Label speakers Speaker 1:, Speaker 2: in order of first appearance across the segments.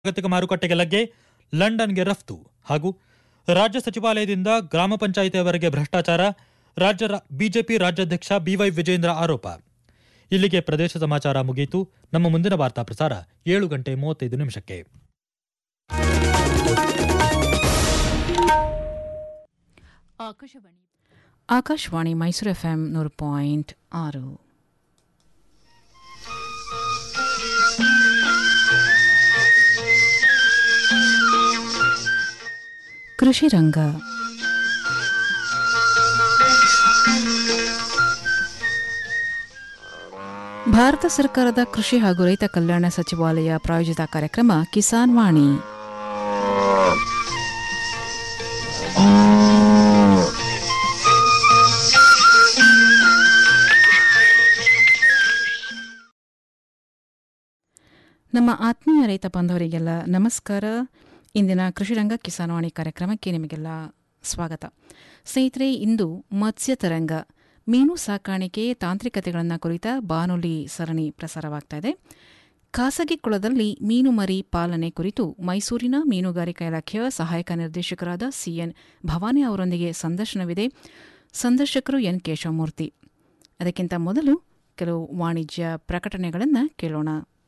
Speaker 1: ಜಾಗತಿಕ ಮಾರುಕಟ್ಟೆಗೆ ಲಗ್ಗೆ ಲಂಡನ್ಗೆ ರಫ್ತು ಹಾಗೂ ರಾಜ್ಯ ಸಚಿವಾಲಯದಿಂದ ಗ್ರಾಮ ಪಂಚಾಯಿತಿಯವರೆಗೆ ಭ್ರಷ್ಟಾಚಾರ ರಾಜ್ಯ ರಾ- ಬಿಜೆಪಿ ರಾಜ್ಯಾಧ್ಯಕ್ಷ ಬಿವೈ ವಿಜೇಂದ್ರ ಆರೋಪ ಇಲ್ಲಿಗೆ ಪ್ರದೇಶ ಸಮಾಚಾರ ಮುಗಿಯಿತು ನಮ್ಮ ಮುಂದಿನ ವಾರ್ತಾ ಪ್ರಸಾರ ಏಳು ಗಂಟೆ ಮೂವತ್ತೈದು ನಿಮಿಷಕ್ಕೆ
Speaker 2: ಆಕಾಶವಾಣಿ
Speaker 3: ಆಕಾಶವಾಣಿ ಮೈಸೂರು ಎಫ್ಎಂ ನೂರು ಪಾಯಿಂಟ್ ಆರು ಕೃಷಿ ರಂಗ ಭಾರತ ಸರ್ಕಾರದ ಕೃಷಿ ಹಾಗೂ ರೈತ ಕಲ್ಯಾಣ ಸಚಿವಾಲಯ ಪ್ರಾಯೋಜಿತ ಕಾರ್ಯಕ್ರಮ ಕಿಸಾನ್ ವಾಣಿ ನಮ್ಮ ಆತ್ಮೀಯ ರೈತ ಬಾಂಧವರಿಗೆಲ್ಲ ನಮಸ್ಕಾರ ಇಂದಿನ ಕೃಷಿರಂಗ ಕಿಸಾನ್ವಾಣಿ ಕಾರ್ಯಕ್ರಮಕ್ಕೆ ನಿಮಗೆಲ್ಲ ಸ್ವಾಗತ ಸ್ನೇಹಿತರೆ ಇಂದು ಮತ್ಸ್ಯ ತರಂಗ ಮೀನು ಸಾಕಾಣಿಕೆ ತಾಂತ್ರಿಕತೆಗಳನ್ನು ಕುರಿತ ಬಾನುಲಿ ಸರಣಿ ಪ್ರಸಾರವಾಗ್ತಾ ಇದೆ ಖಾಸಗಿ ಕುಳದಲ್ಲಿ ಮೀನು ಮರಿ ಪಾಲನೆ ಕುರಿತು ಮೈಸೂರಿನ ಮೀನುಗಾರಿಕಾ ಇಲಾಖೆಯ ಸಹಾಯಕ ನಿರ್ದೇಶಕರಾದ ಸಿಎನ್ ಭವಾನಿ ಅವರೊಂದಿಗೆ ಸಂದರ್ಶನವಿದೆ ಸಂದರ್ಶಕರು ಎನ್ ಕೇಶವಮೂರ್ತಿ ಅದಕ್ಕಿಂತ ಮೊದಲು ಕೆಲವು ವಾಣಿಜ್ಯ ಪ್ರಕಟಣೆಗಳನ್ನು ಕೇಳೋಣ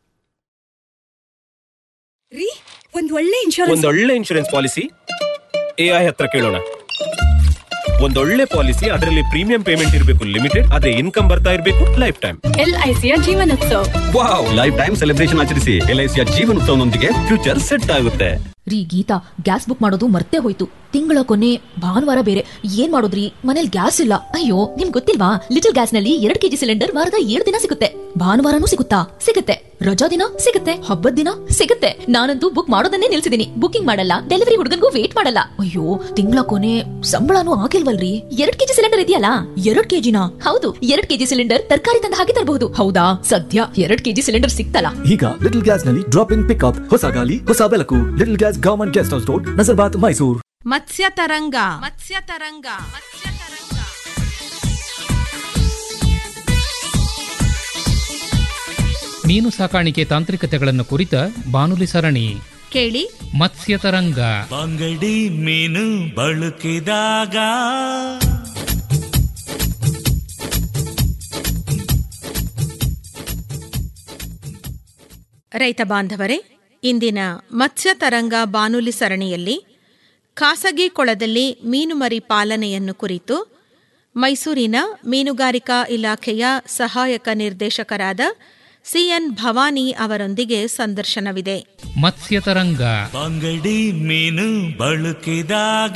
Speaker 2: ರೀ ಒಂದ್ ಒಳ್ಳೆ ಇನ್ಶೂರೆನ್ಸ್
Speaker 4: ಒಂದೊಳ್ಳೆ ಇನ್ಶೂರೆನ್ಸ್ ಪಾಲಿಸಿ ಎಐ ಹತ್ರ ಕೇಳೋಣ ಒಂದೊಳ್ಳೆ ಪಾಲಿಸಿ ಅದರಲ್ಲಿ ಪ್ರೀಮಿಯಂ ಪೇಮೆಂಟ್ ಇರಬೇಕು ಲಿಮಿಟೆಡ್ ಅದೇ ಇನ್ಕಮ್ ಬರ್ತಾ ಇರಬೇಕು ಲೈಫ್ ಟೈಮ್
Speaker 2: ಎಲ್ಐಸಿಯ Jeevan Utsav
Speaker 4: wow life time celebration ಆಚರಿಸಿ ಎಲ್ಐಸಿಯ ಜೀವನೋತ್ಸವನೊಂದಿಗೆ ಫ್ಯೂಚರ್ ಸೆಟ್ ಆಗುತ್ತೆ
Speaker 5: ರೀ ಗೀತಾ ಗ್ಯಾಸ್ ಬುಕ್ ಮಾಡೋದು ಮರ್ತೇ ಹೋಯ್ತು ತಿಂಗಳ ಕೊನೆ ಭಾನುವಾರ ಬೇರೆ ಏನ್ ಮಾಡೋದ್ರಿ ಮನೇಲಿ ಗ್ಯಾಸ್ ಇಲ್ಲ ಅಯ್ಯೋ ನಿಮ್ ಗೊತ್ತಿಲ್ವಾ ಲಿಟಲ್ ಗ್ಯಾಸ್ ನಲ್ಲಿ ಎರಡ್ ಕೆಜಿ ಸಿಲಿಂಡರ್ ವಾರದ ಏಳು ದಿನ ಸಿಗುತ್ತೆ ಭಾನುವಾರನೂ ಸಿಗುತ್ತಾ ಸಿಗುತ್ತೆ ರಜಾ ದಿನ ಸಿಗುತ್ತೆ ಹಬ್ಬದ ದಿನ ಸಿಗುತ್ತೆ ನಾನಂತೂ ಬುಕ್ ಮಾಡೋದನ್ನೇ ನಿಲ್ಸಿದೀನಿ ಬುಕಿಂಗ್ ಮಾಡಲ್ಲ ಡೆಲಿವರಿ ಹುಡುಗನ್ಗೂ ವೇಟ್ ಮಾಡಲ್ಲ ಅಯ್ಯೋ ತಿಂಗಳ ಕೊನೆ ಸಂಬಳನೂ ಆಗಿಲ್ವಲ್ರಿ ಎರಡ್ ಕೆಜಿ ಸಿಲಿಂಡರ್ ಇದೆಯಲ್ಲ ಎರಡ್ ಕೆಜಿನ ಹೌದು ಎರಡ್ ಕೆಜಿ ಸಿಲಿಂಡರ್ ತರಕಾರಿ ತಂದ ಹಾಗೆ ತರಬಹುದು ಹೌದಾ ಸದ್ಯ ಎರಡ್ ಕೆಜಿ ಸಿಲಿಂಡರ್ ಸಿಕ್ತಲ್ಲ
Speaker 6: ಈಗ ಲಿಟಲ್ ಗ್ಯಾಸ್ ನಲ್ಲಿ ಡ್ರಾಪ್ ಇನ್ ಪಿಕಪ್ ಹೊಸ ಗಾಲಿ ಹೊಸ ಬೆಳಕು little gas government guest house road Nazarbad Mysuru
Speaker 7: Matsya Taranga Matsya Taranga Matsya ತರಂಗ
Speaker 8: ಮೀನು ಸಾಕಾಣಿಕೆ ತಾಂತ್ರಿಕತೆಗಳನ್ನು ಕುರಿತ ಬಾನುಲಿ ಸರಣಿ
Speaker 7: ಕೇಳಿ
Speaker 8: ಮತ್ಸ್ಯತರಂಗ
Speaker 9: ಬಂಗಡಿ ಮೀನು ಬಳುಕಿದಾಗ
Speaker 7: ರೈತ ಬಾಂಧವರೇ ಇಂದಿನ ಮತ್ಸ್ಯ ತರಂಗ ಬಾನುಲಿ ಸರಣಿಯಲ್ಲಿ ಖಾಸಗಿ ಕೊಳದಲ್ಲಿ ಮೀನುಮರಿ ಪಾಲನೆಯನ್ನು ಕುರಿತು ಮೈಸೂರಿನ ಮೀನುಗಾರಿಕಾ ಇಲಾಖೆಯ ಸಹಾಯಕ ನಿರ್ದೇಶಕರಾದ ಸಿಎನ್ ಭವಾನಿ ಅವರೊಂದಿಗೆ ಸಂದರ್ಶನವಿದೆ
Speaker 8: ಮತ್ಸ್ಯತರಂಗ
Speaker 9: ಬಂಗಡಿ ಮೀನು ಬಳುಕಿದಾಗ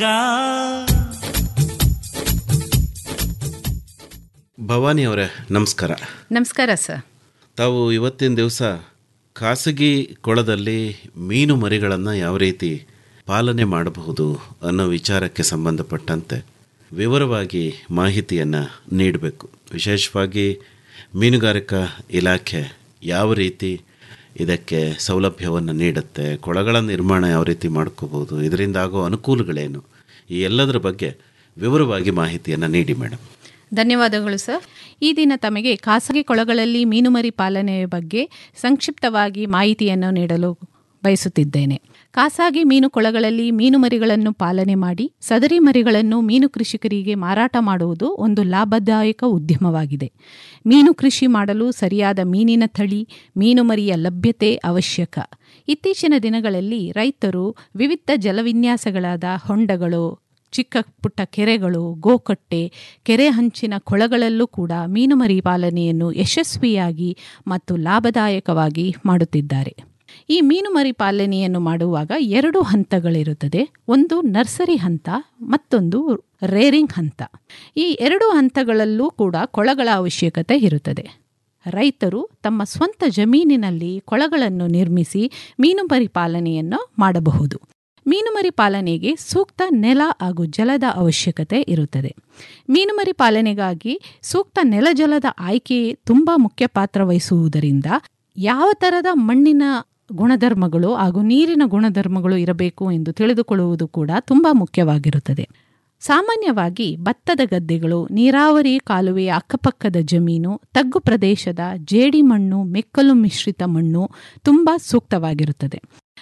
Speaker 10: ಭವಾನಿ ಅವರೇ ನಮಸ್ಕಾರ
Speaker 3: ನಮಸ್ಕಾರ ಸರ್
Speaker 10: ತಾವು ಇವತ್ತಿನ ದಿವಸ ಖಾಸಗಿ ಕೊಳದಲ್ಲಿ ಮೀನು ಮರಿಗಳನ್ನು ಯಾವ ರೀತಿ ಪಾಲನೆ ಮಾಡಬಹುದು ಅನ್ನೋ ವಿಚಾರಕ್ಕೆ ಸಂಬಂಧಪಟ್ಟಂತೆ ವಿವರವಾಗಿ ಮಾಹಿತಿಯನ್ನು ನೀಡಬೇಕು ವಿಶೇಷವಾಗಿ ಮೀನುಗಾರಿಕಾ ಇಲಾಖೆ ಯಾವ ರೀತಿ ಇದಕ್ಕೆ ಸೌಲಭ್ಯವನ್ನು ನೀಡುತ್ತೆ ಕೊಳಗಳ ನಿರ್ಮಾಣ ಯಾವ ರೀತಿ ಮಾಡ್ಕೋಬೋದು ಇದರಿಂದ ಆಗೋ ಅನುಕೂಲಗಳೇನು ಈ ಎಲ್ಲದರ ಬಗ್ಗೆ ವಿವರವಾಗಿ ಮಾಹಿತಿಯನ್ನು ನೀಡಿ ಮೇಡಮ್
Speaker 11: ಧನ್ಯವಾದಗಳು ಸರ್ ಈ ದಿನ ತಮಗೆ ಖಾಸಗಿ ಕೊಳಗಳಲ್ಲಿ ಮೀನುಮರಿ ಪಾಲನೆಯ ಬಗ್ಗೆ ಸಂಕ್ಷಿಪ್ತವಾಗಿ ಮಾಹಿತಿಯನ್ನು ನೀಡಲು ಬಯಸುತ್ತಿದ್ದೇನೆ ಖಾಸಗಿ ಮೀನು ಕೊಳಗಳಲ್ಲಿ ಮೀನು ಮರಿಗಳನ್ನು ಪಾಲನೆ ಮಾಡಿ ಸದರಿ ಮರಿಗಳನ್ನು ಮೀನು ಕೃಷಿಕರಿಗೆ ಮಾರಾಟ ಮಾಡುವುದು ಒಂದು ಲಾಭದಾಯಕ ಉದ್ಯಮವಾಗಿದೆ ಮೀನು ಕೃಷಿ ಮಾಡಲು ಸರಿಯಾದ ಮೀನಿನ ತಳಿ ಮೀನು ಮರಿಯ ಲಭ್ಯತೆ ಅವಶ್ಯಕ ಇತ್ತೀಚಿನ ದಿನಗಳಲ್ಲಿ ರೈತರು ವಿವಿಧ ಜಲವಿನ್ಯಾಸಗಳಾದ ಹೊಂಡಗಳು ಚಿಕ್ಕ ಪುಟ್ಟ ಕೆರೆಗಳು ಗೋಕಟ್ಟೆ ಕೆರೆ ಹಂಚಿನ ಕೊಳಗಳಲ್ಲೂ ಕೂಡ ಮೀನುಮರಿ ಪಾಲನೆಯನ್ನು ಯಶಸ್ವಿಯಾಗಿ ಮತ್ತು ಲಾಭದಾಯಕವಾಗಿ ಮಾಡುತ್ತಿದ್ದಾರೆ ಈ ಮೀನುಮರಿ ಪಾಲನೆಯನ್ನು ಮಾಡುವಾಗ ಎರಡು ಹಂತಗಳಿರುತ್ತದೆ ಒಂದು ನರ್ಸರಿ ಹಂತ ಮತ್ತೊಂದು ರೇರಿಂಗ್ ಹಂತ ಈ ಎರಡು ಹಂತಗಳಲ್ಲೂ ಕೂಡ ಕೊಳಗಳ ಅವಶ್ಯಕತೆ ಇರುತ್ತದೆ ರೈತರು ತಮ್ಮ ಸ್ವಂತ ಜಮೀನಿನಲ್ಲಿ ಕೊಳಗಳನ್ನು ನಿರ್ಮಿಸಿ ಮೀನುಮರಿ ಪಾಲನೆಯನ್ನು ಮಾಡಬಹುದು ಮೀನುಮರಿ ಪಾಲನೆಗೆ ಸೂಕ್ತ ನೆಲ ಹಾಗೂ ಜಲದ ಅವಶ್ಯಕತೆ ಇರುತ್ತದೆ ಮೀನುಮರಿ ಪಾಲನೆಗಾಗಿ ಸೂಕ್ತ ನೆಲಜಲದ ಆಯ್ಕೆ ತುಂಬ ಮುಖ್ಯ ಪಾತ್ರ ವಹಿಸುವುದರಿಂದ ಯಾವ ಥರದ ಮಣ್ಣಿನ ಗುಣಧರ್ಮಗಳು ಹಾಗೂ ನೀರಿನ ಗುಣಧರ್ಮಗಳು ಇರಬೇಕು ಎಂದು ತಿಳಿದುಕೊಳ್ಳುವುದು ಕೂಡ ತುಂಬ ಮುಖ್ಯವಾಗಿರುತ್ತದೆ ಸಾಮಾನ್ಯವಾಗಿ ಭತ್ತದ ಗದ್ದೆಗಳು ನೀರಾವರಿ ಕಾಲುವೆಯ ಅಕ್ಕಪಕ್ಕದ ಜಮೀನು ತಗ್ಗು ಪ್ರದೇಶದ ಜೇಡಿ ಮಣ್ಣು ಮೆಕ್ಕಲು ಮಿಶ್ರಿತ ಮಣ್ಣು ತುಂಬ ಸೂಕ್ತವಾಗಿರುತ್ತದೆ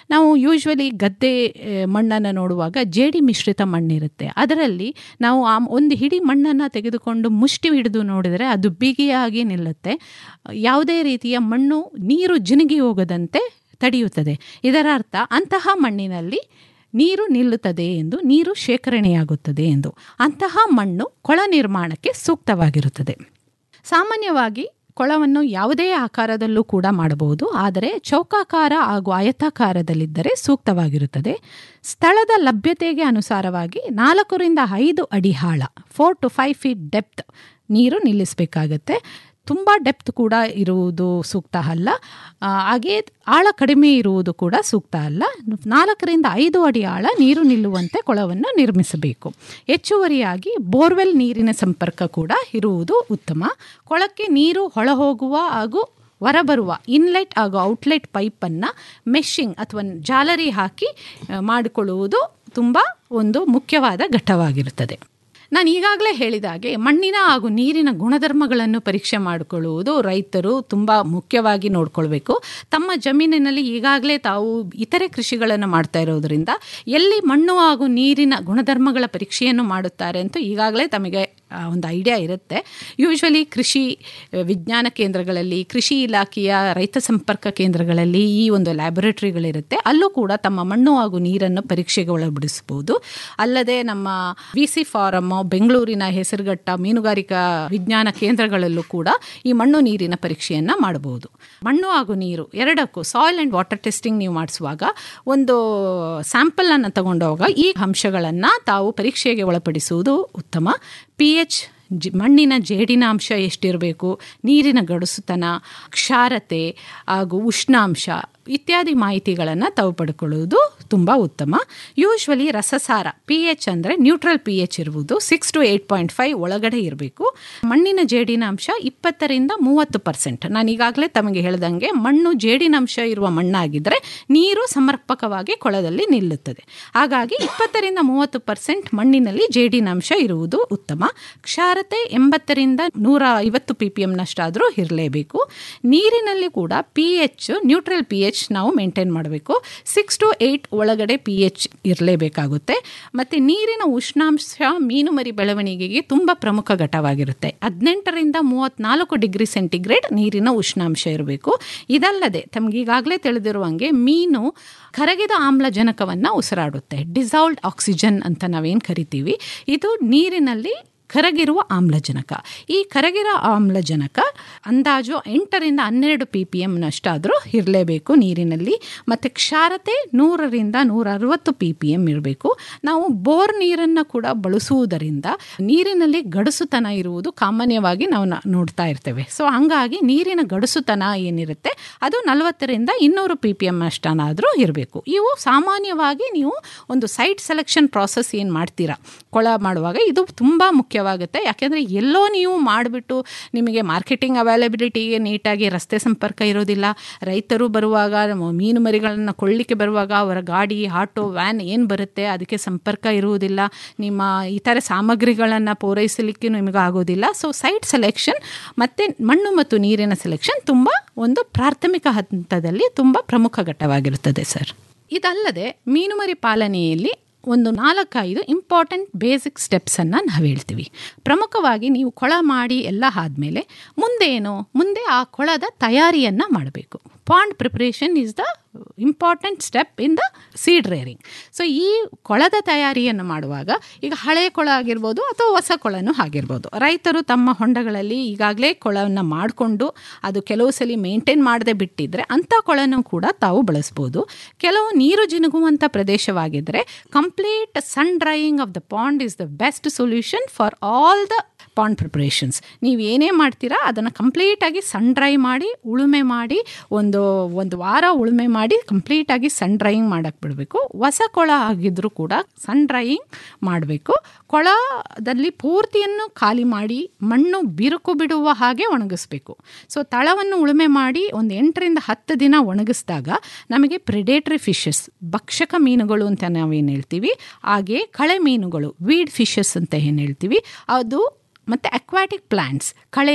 Speaker 11: ನಾವು ಯೂಶ್ವಲಿ ಗದ್ದೆ ಮಣ್ಣನ್ನು ನೋಡುವಾಗ ಜೇಡಿ ಮಿಶ್ರಿತ ಮಣ್ಣಿರುತ್ತೆ ಅದರಲ್ಲಿ ನಾವು ಆ ಒಂದು ಹಿಡಿ ಮಣ್ಣನ್ನು ತೆಗೆದುಕೊಂಡು ಮುಷ್ಟಿ ಹಿಡಿದು ನೋಡಿದರೆ ಅದು ಬಿಗಿಯಾಗಿ ನಿಲ್ಲುತ್ತೆ ಯಾವುದೇ ರೀತಿಯ ಮಣ್ಣು ನೀರು ಜಿನುಗಿ ಹೋಗದಂತೆ ತಡೆಯುತ್ತದೆ ಇದರ ಅರ್ಥ ಅಂತಹ ಮಣ್ಣಿನಲ್ಲಿ ನೀರು ನಿಲ್ಲುತ್ತದೆ ಎಂದು ನೀರು ಶೇಖರಣೆಯಾಗುತ್ತದೆ ಎಂದು ಅಂತಹ ಮಣ್ಣು ಕೊಳ ನಿರ್ಮಾಣಕ್ಕೆ ಸೂಕ್ತವಾಗಿರುತ್ತದೆ ಸಾಮಾನ್ಯವಾಗಿ ಕೊಳವನ್ನು ಯಾವುದೇ ಆಕಾರದಲ್ಲೂ ಕೂಡ ಮಾಡಬಹುದು ಆದರೆ ಚೌಕಾಕಾರ ಹಾಗೂ ಆಯತಾಕಾರದಲ್ಲಿದ್ದರೆ ಸೂಕ್ತವಾಗಿರುತ್ತದೆ ಸ್ಥಳದ ಲಭ್ಯತೆಗೆ ಅನುಸಾರವಾಗಿ ನಾಲ್ಕರಿಂದ ಐದು ಅಡಿ ಆಳ four to five feet depth ನೀರು ನಿಲ್ಲಿಸಬೇಕಾಗತ್ತೆ ತುಂಬ ಡೆಪ್ತ್ ಕೂಡ ಇರುವುದು ಸೂಕ್ತ ಅಲ್ಲ ಹಾಗೆ ಆಳ ಕಡಿಮೆ ಇರುವುದು ಕೂಡ ಸೂಕ್ತ ಅಲ್ಲ ನಾಲ್ಕರಿಂದ ಐದು ಅಡಿ ಆಳ ನೀರು ನಿಲ್ಲುವಂತೆ ಕೊಳವನ್ನು ನಿರ್ಮಿಸಬೇಕು ಹೆಚ್ಚುವರಿಯಾಗಿ ಬೋರ್ವೆಲ್ ನೀರಿನ ಸಂಪರ್ಕ ಕೂಡ ಇರುವುದು ಉತ್ತಮ ಕೊಳಕ್ಕೆ ನೀರು ಹೊಳಹೋಗುವ ಹಾಗೂ ಹೊರಬರುವ ಇನ್ಲೆಟ್ ಹಾಗೂ ಔಟ್ಲೆಟ್ ಪೈಪನ್ನು ಮೆಶ್ಶಿಂಗ್ ಅಥವಾ ಜಾಲರಿ ಹಾಕಿ ಮಾಡಿಕೊಳ್ಳುವುದು ತುಂಬ ಒಂದು ಮುಖ್ಯವಾದ ಘಟ್ಟವಾಗಿರುತ್ತದೆ ನಾನು ಈಗಾಗಲೇ ಹೇಳಿದ ಹಾಗೆ ಮಣ್ಣಿನ ಹಾಗೂ ನೀರಿನ ಗುಣಧರ್ಮಗಳನ್ನು ಪರೀಕ್ಷೆ ಮಾಡಿಕೊಳ್ಳುವುದು ರೈತರು ತುಂಬ ಮುಖ್ಯವಾಗಿ ನೋಡ್ಕೊಳ್ಬೇಕು ತಮ್ಮ ಜಮೀನಿನಲ್ಲಿ ಈಗಾಗಲೇ ತಾವು ಇತರೆ ಕೃಷಿಗಳನ್ನು ಮಾಡ್ತಾ ಇರೋದರಿಂದ ಎಲ್ಲಿ ಮಣ್ಣು ಹಾಗೂ ನೀರಿನ ಗುಣಧರ್ಮಗಳ ಪರೀಕ್ಷೆಯನ್ನು ಮಾಡುತ್ತಾರೆ ಅಂತ ಈಗಾಗಲೇ ತಮಗೆ ಒಂದು ಐಡಿಯಾ ಇರುತ್ತೆ ಯೂಶ್ವಲಿ ಕೃಷಿ ವಿಜ್ಞಾನ ಕೇಂದ್ರಗಳಲ್ಲಿ ಕೃಷಿ ಇಲಾಖೆಯ ರೈತ ಸಂಪರ್ಕ ಕೇಂದ್ರಗಳಲ್ಲಿ ಈ ಒಂದು ಲ್ಯಾಬೊರೇಟರಿಗಳಿರುತ್ತೆ ಅಲ್ಲೂ ಕೂಡ ತಮ್ಮ ಮಣ್ಣು ಹಾಗೂ ನೀರನ್ನು ಪರೀಕ್ಷೆಗೆ ಒಳಪಡಿಸಬಹುದು ಅಲ್ಲದೆ ನಮ್ಮ ವಿ ಸಿ ಫಾರಮ್ ಬೆಂಗಳೂರಿನ ಹೆಸರುಘಟ್ಟ ಮೀನುಗಾರಿಕಾ ವಿಜ್ಞಾನ ಕೇಂದ್ರಗಳಲ್ಲೂ ಕೂಡ ಈ ಮಣ್ಣು ನೀರಿನ ಪರೀಕ್ಷೆಯನ್ನು ಮಾಡಬಹುದು ಮಣ್ಣು ಹಾಗೂ ನೀರು ಎರಡಕ್ಕೂ ಸಾಯಿಲ್ ಆ್ಯಂಡ್ ವಾಟರ್ ಟೆಸ್ಟಿಂಗ್ ನೀವು ಮಾಡಿಸುವಾಗ ಒಂದು ಸ್ಯಾಂಪಲನ್ನು ತಗೊಂಡೋಗ ಈ ಅಂಶಗಳನ್ನು ತಾವು ಪರೀಕ್ಷೆಗೆ ಒಳಪಡಿಸುವುದು ಉತ್ತಮ ಪಿ ಎಚ್ ಜಿ ಮಣ್ಣಿನ ಜೇಡಿನಾಂಶ ಎಷ್ಟಿರಬೇಕು ನೀರಿನ ಗಡುಸುತನ ಕ್ಷಾರತೆ ಹಾಗೂ ಉಷ್ಣಾಂಶ ಇತ್ಯಾದಿ ಮಾಹಿತಿಗಳನ್ನು ತಾವು ಪಡ್ಕೊಳ್ಳುವುದು ತುಂಬ ಉತ್ತಮ ಯೂಶ್ವಲಿ ರಸಸಾರ ಪಿ ಎಚ್ ಅಂದರೆ ನ್ಯೂಟ್ರಲ್ ಪಿ ಎಚ್ ಇರುವುದು six to eight point five ಒಳಗಡೆ ಇರಬೇಕು ಮಣ್ಣಿನ ಜೇಡಿನಾಂಶ ಇಪ್ಪತ್ತರಿಂದ ಮೂವತ್ತು ಪರ್ಸೆಂಟ್ ನಾನು ಈಗಾಗಲೇ ತಮಗೆ ಹೇಳ್ದಂಗೆ ಮಣ್ಣು ಜೇಡಿನಾಂಶ ಇರುವ ಮಣ್ಣಾಗಿದ್ದರೆ ನೀರು ಸಮರ್ಪಕವಾಗಿ ಕೊಳದಲ್ಲಿ ನಿಲ್ಲುತ್ತದೆ ಹಾಗಾಗಿ ಇಪ್ಪತ್ತರಿಂದ ಮೂವತ್ತು ಪರ್ಸೆಂಟ್ ಮಣ್ಣಿನಲ್ಲಿ ಜೇಡಿನಾಂಶ ಇರುವುದು ಉತ್ತಮ ಕ್ಷಾರತೆ ಎಂಬತ್ತರಿಂದ ನೂರ ಐವತ್ತು ಪಿ ಪಿ ಎಮ್ನಷ್ಟಾದರೂ ಇರಲೇಬೇಕು ನೀರಿನಲ್ಲಿ ಕೂಡ P H neutral P H ನಾವು ಮೇಂಟೈನ್ ಮಾಡಬೇಕು ಸಿಕ್ಸ್ ಟು ಏಯ್ಟ್ ಒಳಗಡೆ ಪಿ ಎಚ್ ಇರಲೇಬೇಕಾಗುತ್ತೆ ಮತ್ತು ನೀರಿನ ಉಷ್ಣಾಂಶ ಮೀನುಮರಿ ಬೆಳವಣಿಗೆಗೆ ತುಂಬ ಪ್ರಮುಖ ಘಟವಾಗಿರುತ್ತೆ ಹದಿನೆಂಟರಿಂದ ಮೂವತ್ತ್ನಾಲ್ಕು ಡಿಗ್ರಿ ಸೆಂಟಿಗ್ರೇಡ್ ನೀರಿನ ಉಷ್ಣಾಂಶ ಇರಬೇಕು ಇದಲ್ಲದೆ ತಮಗೀಗಾಗಲೇ ತಿಳಿದಿರುವಂಗೆ ಮೀನು ಕರಗಿದ ಆಮ್ಲಜನಕವನ್ನು ಉಸಿರಾಡುತ್ತೆ ಡಿಸಾಲ್ವ್ಡ್ ಆಕ್ಸಿಜನ್ ಅಂತ ನಾವೇನು ಕರಿತೀವಿ ಇದು ನೀರಿನಲ್ಲಿ ಕರಗಿರುವ ಆಮ್ಲಜನಕ ಈ ಕರಗಿರೋ ಆಮ್ಲಜನಕ ಅಂದಾಜು ಎಂಟರಿಂದ ಹನ್ನೆರಡು ಪಿ ಪಿ ಎಮ್ನಷ್ಟಾದರೂ ಇರಲೇಬೇಕು ನೀರಿನಲ್ಲಿ ಮತ್ತು ಕ್ಷಾರತೆ ನೂರರಿಂದ ನೂರ ಅರವತ್ತು ಪಿ ಪಿ ಎಮ್ ಇರಬೇಕು ನಾವು ಬೋರ್ ನೀರನ್ನು ಕೂಡ ಬಳಸುವುದರಿಂದ ನೀರಿನಲ್ಲಿ ಗಡುಸುತನ ಇರುವುದು ಸಾಮಾನ್ಯವಾಗಿ ನಾವು ನೋಡ್ತಾ ಇರ್ತೇವೆ ಸೊ ಹಂಗಾಗಿ ನೀರಿನ ಗಡುಸುತನ ಏನಿರುತ್ತೆ ಅದು ನಲವತ್ತರಿಂದ ಇನ್ನೂರು ಪಿ ಪಿ ಎಮ್ ಅಷ್ಟನಾದರೂ ಇರಬೇಕು ಇವು ಸಾಮಾನ್ಯವಾಗಿ ನೀವು ಒಂದು ಸೈಟ್ ಸೆಲೆಕ್ಷನ್ ಪ್ರಾಸೆಸ್ ಏನು ಮಾಡ್ತೀರಾ ಕೊಳ ಮಾಡುವಾಗ ಇದು ತುಂಬ ಮುಖ್ಯವಾಗುತ್ತೆ ಯಾಕೆಂದರೆ ಎಲ್ಲೋ ನೀವು ಮಾಡಿಬಿಟ್ಟು ನಿಮಗೆ ಮಾರ್ಕೆಟಿಂಗ್ ಅವೈಲಬಿಲಿಟಿಗೆ ನೀಟಾಗಿ ರಸ್ತೆ ಸಂಪರ್ಕ ಇರೋದಿಲ್ಲ ರೈತರು ಬರುವಾಗ ಮೀನು ಮರಿಗಳನ್ನು ಕೊಳ್ಳಿಕ್ಕೆ ಬರುವಾಗ ಅವರ ಗಾಡಿ ಆಟೋ ವ್ಯಾನ್ ಏನು ಬರುತ್ತೆ ಅದಕ್ಕೆ ಸಂಪರ್ಕ ಇರುವುದಿಲ್ಲ ನಿಮ್ಮ ಇತರೆ ಸಾಮಗ್ರಿಗಳನ್ನು ಪೂರೈಸಲಿಕ್ಕೆ ನಿಮಗೆ ಆಗೋದಿಲ್ಲ ಸೊ ಸೈಟ್ ಸೆಲೆಕ್ಷನ್ ಮತ್ತು ಮಣ್ಣು ಮತ್ತು ನೀರಿನ ಸೆಲೆಕ್ಷನ್ ತುಂಬ ಒಂದು ಪ್ರಾಥಮಿಕ ಹಂತದಲ್ಲಿ ತುಂಬ ಪ್ರಮುಖ ಘಟ್ಟವಾಗಿರುತ್ತದೆ ಸರ್ ಇದಲ್ಲದೆ ಮೀನುಮರಿ ಪಾಲನೆಯಲ್ಲಿ ಒಂದು ನಾಲ್ಕೈದು ಇಂಪಾರ್ಟೆಂಟ್ ಬೇಸಿಕ್ ಸ್ಟೆಪ್ಸನ್ನು ನಾವು ಹೇಳ್ತೀವಿ ಪ್ರಮುಖವಾಗಿ ನೀವು ಕೊಳ ಮಾಡಿ ಎಲ್ಲ ಆದಮೇಲೆ ಮುಂದೆ ಏನು ಮುಂದೆ ಆ ಕೊಳದ ತಯಾರಿಯನ್ನು ಮಾಡಬೇಕು pond preparation is the important step in the seed rearing so ಈ ಕೊಳದ ತಯಾರಿಯನ್ನು ಮಾಡುವಾಗ ಈಗ ಹಳೆ ಕೊಳ ಆಗಿರ್ಬೋದು ಅಥವಾ ಹೊಸ ಕೊಳನೂ ಆಗಿರ್ಬೋದು ರೈತರು ತಮ್ಮ ಹೊಂಡಗಳಲ್ಲಿ ಈಗಾಗಲೇ ಕೊಳವನ್ನು ಮಾಡಿಕೊಂಡು ಅದು ಕೆಲವು ಸಲ ಮೇಂಟೈನ್ ಮಾಡದೆ ಬಿಟ್ಟಿದ್ರೆ ಅಂಥ ಕೊಳನೂ ಕೂಡ ತಾವು ಬಳಸ್ಬೋದು ಕೆಲವು ನೀರು ಜಿನುಗುವಂಥ ಪ್ರದೇಶವಾಗಿದ್ದರೆ complete sun drying of the pond is the best solution for all the pond preparations ನೀವು ಏನೇ ಮಾಡ್ತೀರಾ ಅದನ್ನು ಕಂಪ್ಲೀಟಾಗಿ ಸನ್ ಡ್ರೈ ಮಾಡಿ ಉಳುಮೆ ಮಾಡಿ ಒಂದು ಒಂದು ವಾರ ಉಳುಮೆ ಮಾಡಿ ಕಂಪ್ಲೀಟಾಗಿ ಸನ್ ಡ್ರೈಯಿಂಗ್ ಮಾಡೋಕ್ಕೆ ಬಿಡಬೇಕು ಹೊಸ ಕೊಳ ಆಗಿದ್ದರೂ ಕೂಡ ಸನ್ ಡ್ರೈಯಿಂಗ್ ಮಾಡಬೇಕು ಕೊಳದಲ್ಲಿ ಪೂರ್ತಿಯನ್ನು ಖಾಲಿ ಮಾಡಿ ಮಣ್ಣು ಬಿರುಕು ಬಿಡುವ ಹಾಗೆ ಒಣಗಿಸ್ಬೇಕು ಸೊ ತಳವನ್ನು ಉಳುಮೆ ಮಾಡಿ ಒಂದು ಎಂಟರಿಂದ ಹತ್ತು ದಿನ ಒಣಗಿಸಿದಾಗ ನಮಗೆ ಪ್ರಿಡೇಟ್ರಿ ಫಿಶಸ್ ಭಕ್ಷಕ ಮೀನುಗಳು ಅಂತ ನಾವೇನು ಹೇಳ್ತೀವಿ ಹಾಗೆ ಕಳೆ ಮೀನುಗಳು ವೀಡ್ ಫಿಶಸ್ ಅಂತ ಏನು ಹೇಳ್ತೀವಿ ಅದು ಮತ್ತು ಅಕ್ವಾಟಿಕ್ ಪ್ಲಾಂಟ್ಸ್ ಕಳೆಗಳು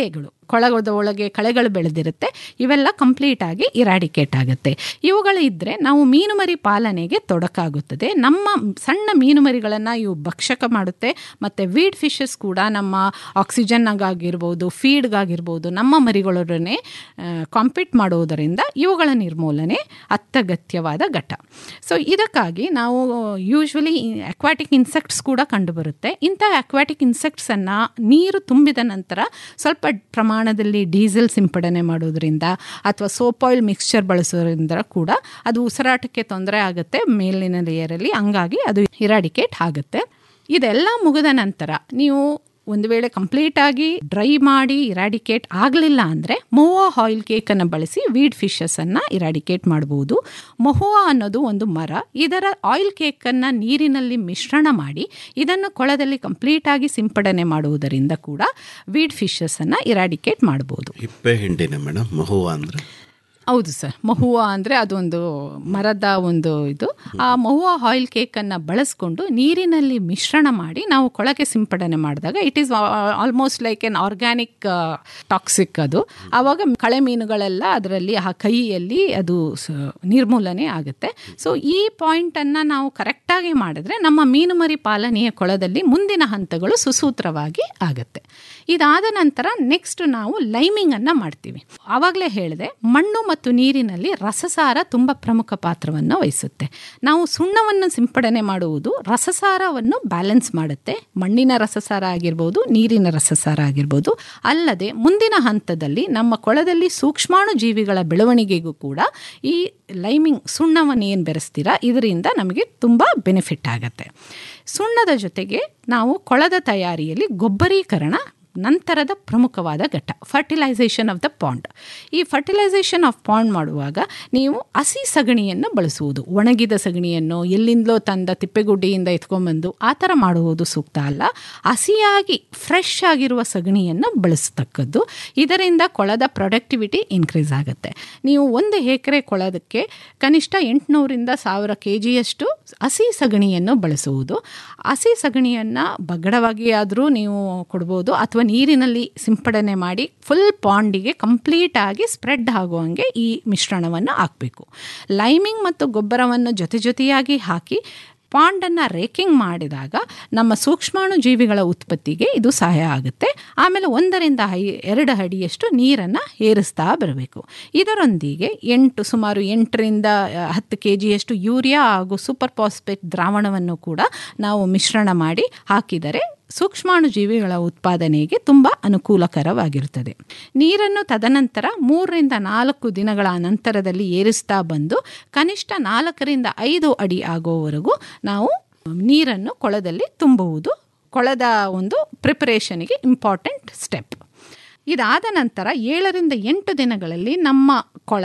Speaker 11: ಕೊಳದ ಒಳಗೆ ಕಳೆಗಳು ಬೆಳೆದಿರುತ್ತೆ ಇವೆಲ್ಲ ಕಂಪ್ಲೀಟ್ ಆಗಿ ಇರಾಡಿಕೇಟ್ ಆಗುತ್ತೆ ಇವುಗಳು ಇದ್ದರೆ ನಾವು ಮೀನುಮರಿ ಪಾಲನೆಗೆ ತೊಡಕಾಗುತ್ತದೆ ನಮ್ಮ ಸಣ್ಣ ಮೀನುಮರಿಗಳನ್ನು ಇವು ಭಕ್ಷಕ ಮಾಡುತ್ತೆ ಮತ್ತು ವೀಡ್ ಫಿಶಸ್ ಕೂಡ ನಮ್ಮ ಆಕ್ಸಿಜನ್ನಾಗಿರ್ಬೋದು ಫೀಡ್ಗಾಗಿರ್ಬೋದು ನಮ್ಮ ಮರಿಗಳೊಡನೆ ಕಾಂಪೀಟ್ ಮಾಡುವುದರಿಂದ ಇವುಗಳ ನಿರ್ಮೂಲನೆ ಅತ್ಯಗತ್ಯವಾದ ಘಟ್ಟ ಸೊ ಇದಕ್ಕಾಗಿ ನಾವು ಯೂಶ್ವಲಿ ಅಕ್ವಾಟಿಕ್ ಇನ್ಸೆಕ್ಟ್ಸ್ ಕೂಡ ಕಂಡುಬರುತ್ತೆ ಇಂಥ ಅಕ್ವಾಟಿಕ್ ಇನ್ಸೆಕ್ಟ್ಸನ್ನು ನೀರು ತುಂಬಿದ ನಂತರ ಸ್ವಲ್ಪ ಪ್ರಮಾಣದಲ್ಲಿ ಡೀಸೆಲ್ ಸಿಂಪಡಣೆ ಮಾಡೋದ್ರಿಂದ ಅಥವಾ ಸೋಪ್ ಆಯಿಲ್ ಮಿಕ್ಸ್ಚರ್ ಬಳಸೋದ್ರಿಂದ ಕೂಡ ಅದು ಉಸಿರಾಟಕ್ಕೆ ತೊಂದರೆ ಆಗುತ್ತೆ ಮೇಲಿನ ಲೇಯರಲ್ಲಿ ಹಂಗಾಗಿ ಅದು ಇರಾಡಿಕೇಟ್ ಆಗುತ್ತೆ ಇದೆಲ್ಲ ಮುಗಿದ ನಂತರ ನೀವು ಒಂದು ವೇಳೆ ಕಂಪ್ಲೀಟಾಗಿ ಡ್ರೈ ಮಾಡಿ ಇರಾಡಿಕೇಟ್ ಆಗಲಿಲ್ಲ ಅಂದರೆ ಮೊಹುವಾ ಆಯಿಲ್ ಕೇಕನ್ನು ಬಳಸಿ ವೀಡ್ ಫಿಶಸನ್ನು ಇರಾಡಿಕೇಟ್ ಮಾಡ್ಬೋದು ಮೊಹುವಾ ಅನ್ನೋದು ಒಂದು ಮರ ಇದರ ಆಯಿಲ್ ಕೇಕನ್ನು ನೀರಿನಲ್ಲಿ ಮಿಶ್ರಣ ಮಾಡಿ ಇದನ್ನು ಕೊಳದಲ್ಲಿ ಕಂಪ್ಲೀಟಾಗಿ ಸಿಂಪಡಣೆ ಮಾಡುವುದರಿಂದ ಕೂಡ ವೀಡ್ ಫಿಶಸನ್ನು ಇರಾಡಿಕೇಟ್ ಮಾಡ್ಬೋದು
Speaker 10: ಹಿಪ್ಪೆ ಹಿಂಡಿನ ಮೇಡಮ್ ಮಹುವಾ ಅಂದ್ರೆ
Speaker 11: ಹೌದು ಸರ್ ಮಹುವಾ ಅಂದರೆ ಅದೊಂದು ಮರದ ಒಂದು ಇದು ಆ ಮಹುವಾ ಆಯಿಲ್ ಕೇಕನ್ನು ಬಳಸ್ಕೊಂಡು ನೀರಿನಲ್ಲಿ ಮಿಶ್ರಣ ಮಾಡಿ ನಾವು ಕೊಳಗೆ ಸಿಂಪಡಣೆ ಮಾಡಿದಾಗ it is almost like inorganic toxic ಅದು ಆವಾಗ ಕಳೆ ಮೀನುಗಳೆಲ್ಲ ಅದರಲ್ಲಿ ಆ ಕೈಯಲ್ಲಿ ಅದು ನಿರ್ಮೂಲನೆ ಆಗುತ್ತೆ ಸೊ ಈ ಪಾಯಿಂಟನ್ನು ನಾವು ಕರೆಕ್ಟಾಗಿ ಮಾಡಿದ್ರೆ ನಮ್ಮ ಮೀನುಮರಿ ಪಾಲನೆಯ ಕೊಳದಲ್ಲಿ ಮುಂದಿನ ಹಂತಗಳು ಸುಸೂತ್ರವಾಗಿ ಆಗುತ್ತೆ ಇದಾದ ನಂತರ ನೆಕ್ಸ್ಟ್ ನಾವು ಲೈಮಿಂಗನ್ನು ಮಾಡ್ತೀವಿ ಆವಾಗಲೇ ಹೇಳಿದೆ ಮಣ್ಣು ಮತ್ತು ನೀರಿನಲ್ಲಿ ರಸಸಾರ ತುಂಬ ಪ್ರಮುಖ ಪಾತ್ರವನ್ನು ವಹಿಸುತ್ತೆ ನಾವು ಸುಣ್ಣವನ್ನು ಸಿಂಪಡಣೆ ಮಾಡುವುದು ರಸಸಾರವನ್ನು ಬ್ಯಾಲೆನ್ಸ್ ಮಾಡುತ್ತೆ ಮಣ್ಣಿನ ರಸಸಾರ ಆಗಿರ್ಬೋದು ನೀರಿನ ರಸಸಾರ ಆಗಿರ್ಬೋದು ಅಲ್ಲದೆ ಮುಂದಿನ ಹಂತದಲ್ಲಿ ನಮ್ಮ ಕೊಳದಲ್ಲಿ ಸೂಕ್ಷ್ಮಾಣು ಜೀವಿಗಳ ಬೆಳವಣಿಗೆಗೂ ಕೂಡ ಈ ಲೈಮಿಂಗ್ ಸುಣ್ಣವನ್ನು ಏನು ಬೆರೆಸ್ತೀರಾ ಇದರಿಂದ ನಮಗೆ ತುಂಬ ಬೆನಿಫಿಟ್ ಆಗುತ್ತೆ ಸುಣ್ಣದ ಜೊತೆಗೆ ನಾವು ಕೊಳದ ತಯಾರಿಯಲ್ಲಿ ಗೊಬ್ಬರೀಕರಣ ನಂತರದ ಪ್ರಮುಖವಾದ ಘಟ್ಟ ಫರ್ಟಿಲೈಸೇಷನ್ ಆಫ್ ದ ಪಾಂಡ್ ಈ ಫರ್ಟಿಲೈಸೇಷನ್ ಆಫ್ ಪಾಂಡ್ ಮಾಡುವಾಗ ನೀವು ಹಸಿ ಸಗಣಿಯನ್ನು ಬಳಸುವುದು ಒಣಗಿದ ಸಗಣಿಯನ್ನು ಎಲ್ಲಿಂದಲೋ ತಂದ ತಿಪ್ಪೆಗುಡ್ಡಿಯಿಂದ ಎತ್ಕೊಂಡ್ಬಂದು ಆ ಥರ ಮಾಡುವುದು ಸೂಕ್ತ ಅಲ್ಲ ಹಸಿಯಾಗಿ ಫ್ರೆಶ್ ಆಗಿರುವ ಸಗಣಿಯನ್ನು ಬಳಸ್ತಕ್ಕದ್ದು ಇದರಿಂದ ಕೊಳದ ಪ್ರೊಡಕ್ಟಿವಿಟಿ ಇನ್ಕ್ರೀಸ್ ಆಗುತ್ತೆ ನೀವು ಒಂದು ಎಕರೆ ಕೊಳದಕ್ಕೆ ಕನಿಷ್ಠ ಎಂಟುನೂರಿಂದ ಸಾವಿರ ಕೆ ಜಿಯಷ್ಟು ಹಸಿ ಸಗಣಿಯನ್ನು ಬಳಸುವುದು ಹಸಿ ಸಗಣಿಯನ್ನು ಬಗ್ಗಡವಾಗಿ ಆದರೂ ನೀವು ಕೊಡ್ಬೋದು ಅಥವಾ ನೀರಿನಲ್ಲಿ ಸಿಂಪಡಣೆ ಮಾಡಿ ಫುಲ್ ಪಾಂಡಿಗೆ ಕಂಪ್ಲೀಟಾಗಿ ಸ್ಪ್ರೆಡ್ ಆಗುವಂಗೆ ಈ ಮಿಶ್ರಣವನ್ನು ಹಾಕಬೇಕು ಲೈಮಿಂಗ್ ಮತ್ತು ಗೊಬ್ಬರವನ್ನು ಜೊತೆ ಜೊತೆಯಾಗಿ ಹಾಕಿ ಪಾಂಡನ್ನು ರೇಕಿಂಗ್ ಮಾಡಿದಾಗ ನಮ್ಮ ಸೂಕ್ಷ್ಮಾಣು ಜೀವಿಗಳ ಉತ್ಪತ್ತಿಗೆ ಇದು ಸಹಾಯ ಆಗುತ್ತೆ ಆಮೇಲೆ ಒಂದರಿಂದ ಐ ಎರಡು ಅಡಿಯಷ್ಟು ನೀರನ್ನು ಏರಿಸ್ತಾ ಬರಬೇಕು ಇದರೊಂದಿಗೆ ಎಂಟು ಸುಮಾರು ಎಂಟರಿಂದ ಹತ್ತು ಕೆ ಜಿಯಷ್ಟು ಯೂರಿಯಾ ಹಾಗೂ ಸೂಪರ್ ಫಾಸ್ಫೇಟ್ ದ್ರಾವಣವನ್ನು ಕೂಡ ನಾವು ಮಿಶ್ರಣ ಮಾಡಿ ಹಾಕಿದರೆ ಸೂಕ್ಷ್ಮಾಣು ಜೀವಿಗಳ ಉತ್ಪಾದನೆಗೆ ತುಂಬ ಅನುಕೂಲಕರವಾಗಿರುತ್ತದೆ ನೀರನ್ನು ತದನಂತರ ಮೂರರಿಂದ ನಾಲ್ಕು ದಿನಗಳ ನಂತರದಲ್ಲಿ ಏರಿಸ್ತಾ ಬಂದು ಕನಿಷ್ಠ ನಾಲ್ಕರಿಂದ ಐದು ಅಡಿ ಆಗೋವರೆಗೂ ನಾವು ನೀರನ್ನು ಕೊಳದಲ್ಲಿ ತುಂಬುವುದು ಕೊಳದ ಒಂದು ಪ್ರಿಪರೇಷನಿಗೆ ಇಂಪಾರ್ಟೆಂಟ್ ಸ್ಟೆಪ್ ಇದಾದ ನಂತರ ಏಳರಿಂದ ಎಂಟು ದಿನಗಳಲ್ಲಿ ನಮ್ಮ ಕೊಳ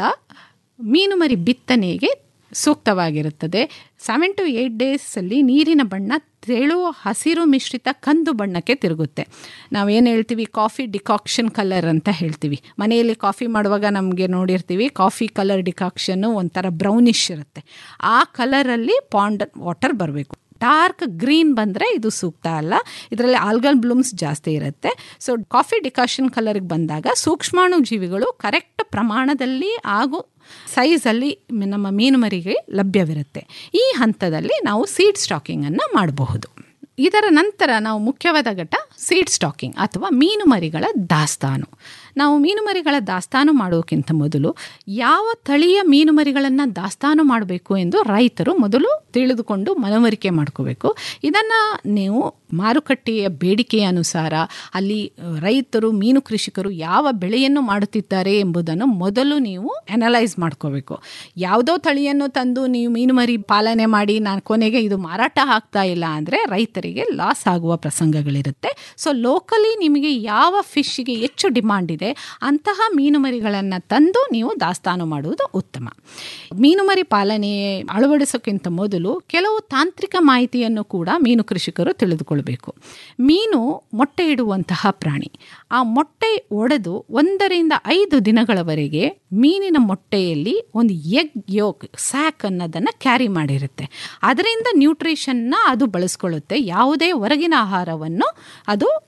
Speaker 11: ಮೀನುಮರಿ ಬಿತ್ತನೆಗೆ ಸೂಕ್ತವಾಗಿರುತ್ತದೆ ಸೆವೆನ್ ಟು ಏಯ್ಟ್ ಡೇಸಲ್ಲಿ ನೀರಿನ ಬಣ್ಣ ತೆಳು ಹಸಿರು ಮಿಶ್ರಿತ ಕಂದು ಬಣ್ಣಕ್ಕೆ ತಿರುಗುತ್ತೆ ನಾವೇನು ಹೇಳ್ತೀವಿ ಕಾಫಿ ಡಿಕಾಕ್ಷನ್ ಕಲರ್ ಅಂತ ಹೇಳ್ತೀವಿ ಮನೆಯಲ್ಲಿ ಕಾಫಿ ಮಾಡುವಾಗ ನಮಗೆ ನೋಡಿರ್ತೀವಿ ಕಾಫಿ ಕಲರ್ ಡಿಕಾಕ್ಷನ್ನು ಒಂಥರ ಬ್ರೌನಿಶ್ ಇರುತ್ತೆ ಆ ಕಲರಲ್ಲಿ ಪಾಂಡ್ ವಾಟರ್ ಬರಬೇಕು ಡಾರ್ಕ್ ಗ್ರೀನ್ ಬಂದರೆ ಇದು ಸೂಕ್ತ ಅಲ್ಲ ಇದರಲ್ಲಿ ಆಲ್ಗಲ್ ಬ್ಲೂಮ್ಸ್ ಜಾಸ್ತಿ ಇರುತ್ತೆ ಸೊ ಕಾಫಿ ಡಿಕಾಷನ್ ಕಲರ್ಗೆ ಬಂದಾಗ ಸೂಕ್ಷ್ಮಾಣು ಜೀವಿಗಳು ಕರೆಕ್ಟ್ ಪ್ರಮಾಣದಲ್ಲಿ ಹಾಗೂ ಸೈಜಲ್ಲಿ ನಮ್ಮ ಮೀನುಮರಿಗೆ ಲಭ್ಯವಿರುತ್ತೆ ಈ ಹಂತದಲ್ಲಿ ನಾವು ಸೀಡ್ ಸ್ಟಾಕಿಂಗನ್ನು ಮಾಡಬಹುದು ಇದರ ನಂತರ ನಾವು ಮುಖ್ಯವಾದ ಘಟ್ಟ ಸೀಡ್ ಸ್ಟಾಕಿಂಗ್ ಅಥವಾ ಮೀನುಮರಿಗಳ ದಾಸ್ತಾನು ನಾವು ಮೀನುಮರಿಗಳ ದಾಸ್ತಾನು ಮಾಡೋಕ್ಕಿಂತ ಮೊದಲು ಯಾವ ತಳಿಯ ಮೀನುಮರಿಗಳನ್ನು ದಾಸ್ತಾನು ಮಾಡಬೇಕು ಎಂದು ರೈತರು ಮೊದಲು ತಿಳಿದುಕೊಂಡು ಮನವರಿಕೆ ಮಾಡ್ಕೋಬೇಕು ಇದನ್ನು ನೀವು ಮಾರುಕಟ್ಟೆಯ ಬೇಡಿಕೆಯ ಅನುಸಾರ ಅಲ್ಲಿ ರೈತರು ಮೀನು ಕೃಷಿಕರು ಯಾವ ಬೆಳೆಯನ್ನು ಮಾಡುತ್ತಿದ್ದಾರೆ ಎಂಬುದನ್ನು ಮೊದಲು ನೀವು ಅನಲೈಸ್ ಮಾಡ್ಕೋಬೇಕು ಯಾವುದೋ ತಳಿಯನ್ನು ತಂದು ನೀವು ಮೀನುಮರಿ ಪಾಲನೆ ಮಾಡಿ ನಾನು ಕೊನೆಗೆ ಇದು ಮಾರಾಟ ಆಗ್ತಾ ಇಲ್ಲ ಅಂದರೆ ರೈತರಿಗೆ ಲಾಸ್ ಆಗುವ ಪ್ರಸಂಗಗಳಿರುತ್ತೆ ಸೊ ಲೋಕಲಿ ನಿಮಗೆ ಯಾವ ಫಿಶ್ಗೆ ಹೆಚ್ಚು ಡಿಮಾಂಡ್ ಇದೆ ಅಂತಹ ಮೀನುಮರಿಗಳನ್ನು ತಂದು ನೀವು ದಾಸ್ತಾನು ಮಾಡುವುದು ಉತ್ತಮ ಮೀನುಮರಿ ಪಾಲನೆ ಅಳವಡಿಸೋಕ್ಕಿಂತ ಮೊದಲು ಕೆಲವು ತಾಂತ್ರಿಕ ಮಾಹಿತಿಯನ್ನು ಕೂಡ ಮೀನು ಕೃಷಿಕರು ತಿಳಿದುಕೊಳ್ಬೇಕು ಮೀನು ಮೊಟ್ಟೆ ಇಡುವಂತಹ ಪ್ರಾಣಿ ಆ ಮೊಟ್ಟೆ ಒಡೆದು ಒಂದರಿಂದ ಐದು ದಿನಗಳವರೆಗೆ ಮೀನಿನ ಮೊಟ್ಟೆಯಲ್ಲಿ ಒಂದು ಎಗ್ ಯೋಕ್ ಸ್ಯಾಕ್ ಅನ್ನೋದನ್ನು ಕ್ಯಾರಿ ಮಾಡಿರುತ್ತೆ ಅದರಿಂದ ನ್ಯೂಟ್ರಿಷನ್ನ ಅದು ಬಳಸ್ಕೊಳ್ಳುತ್ತೆ ಯಾವುದೇ ಹೊರಗಿನ ಆಹಾರವನ್ನು ಅದು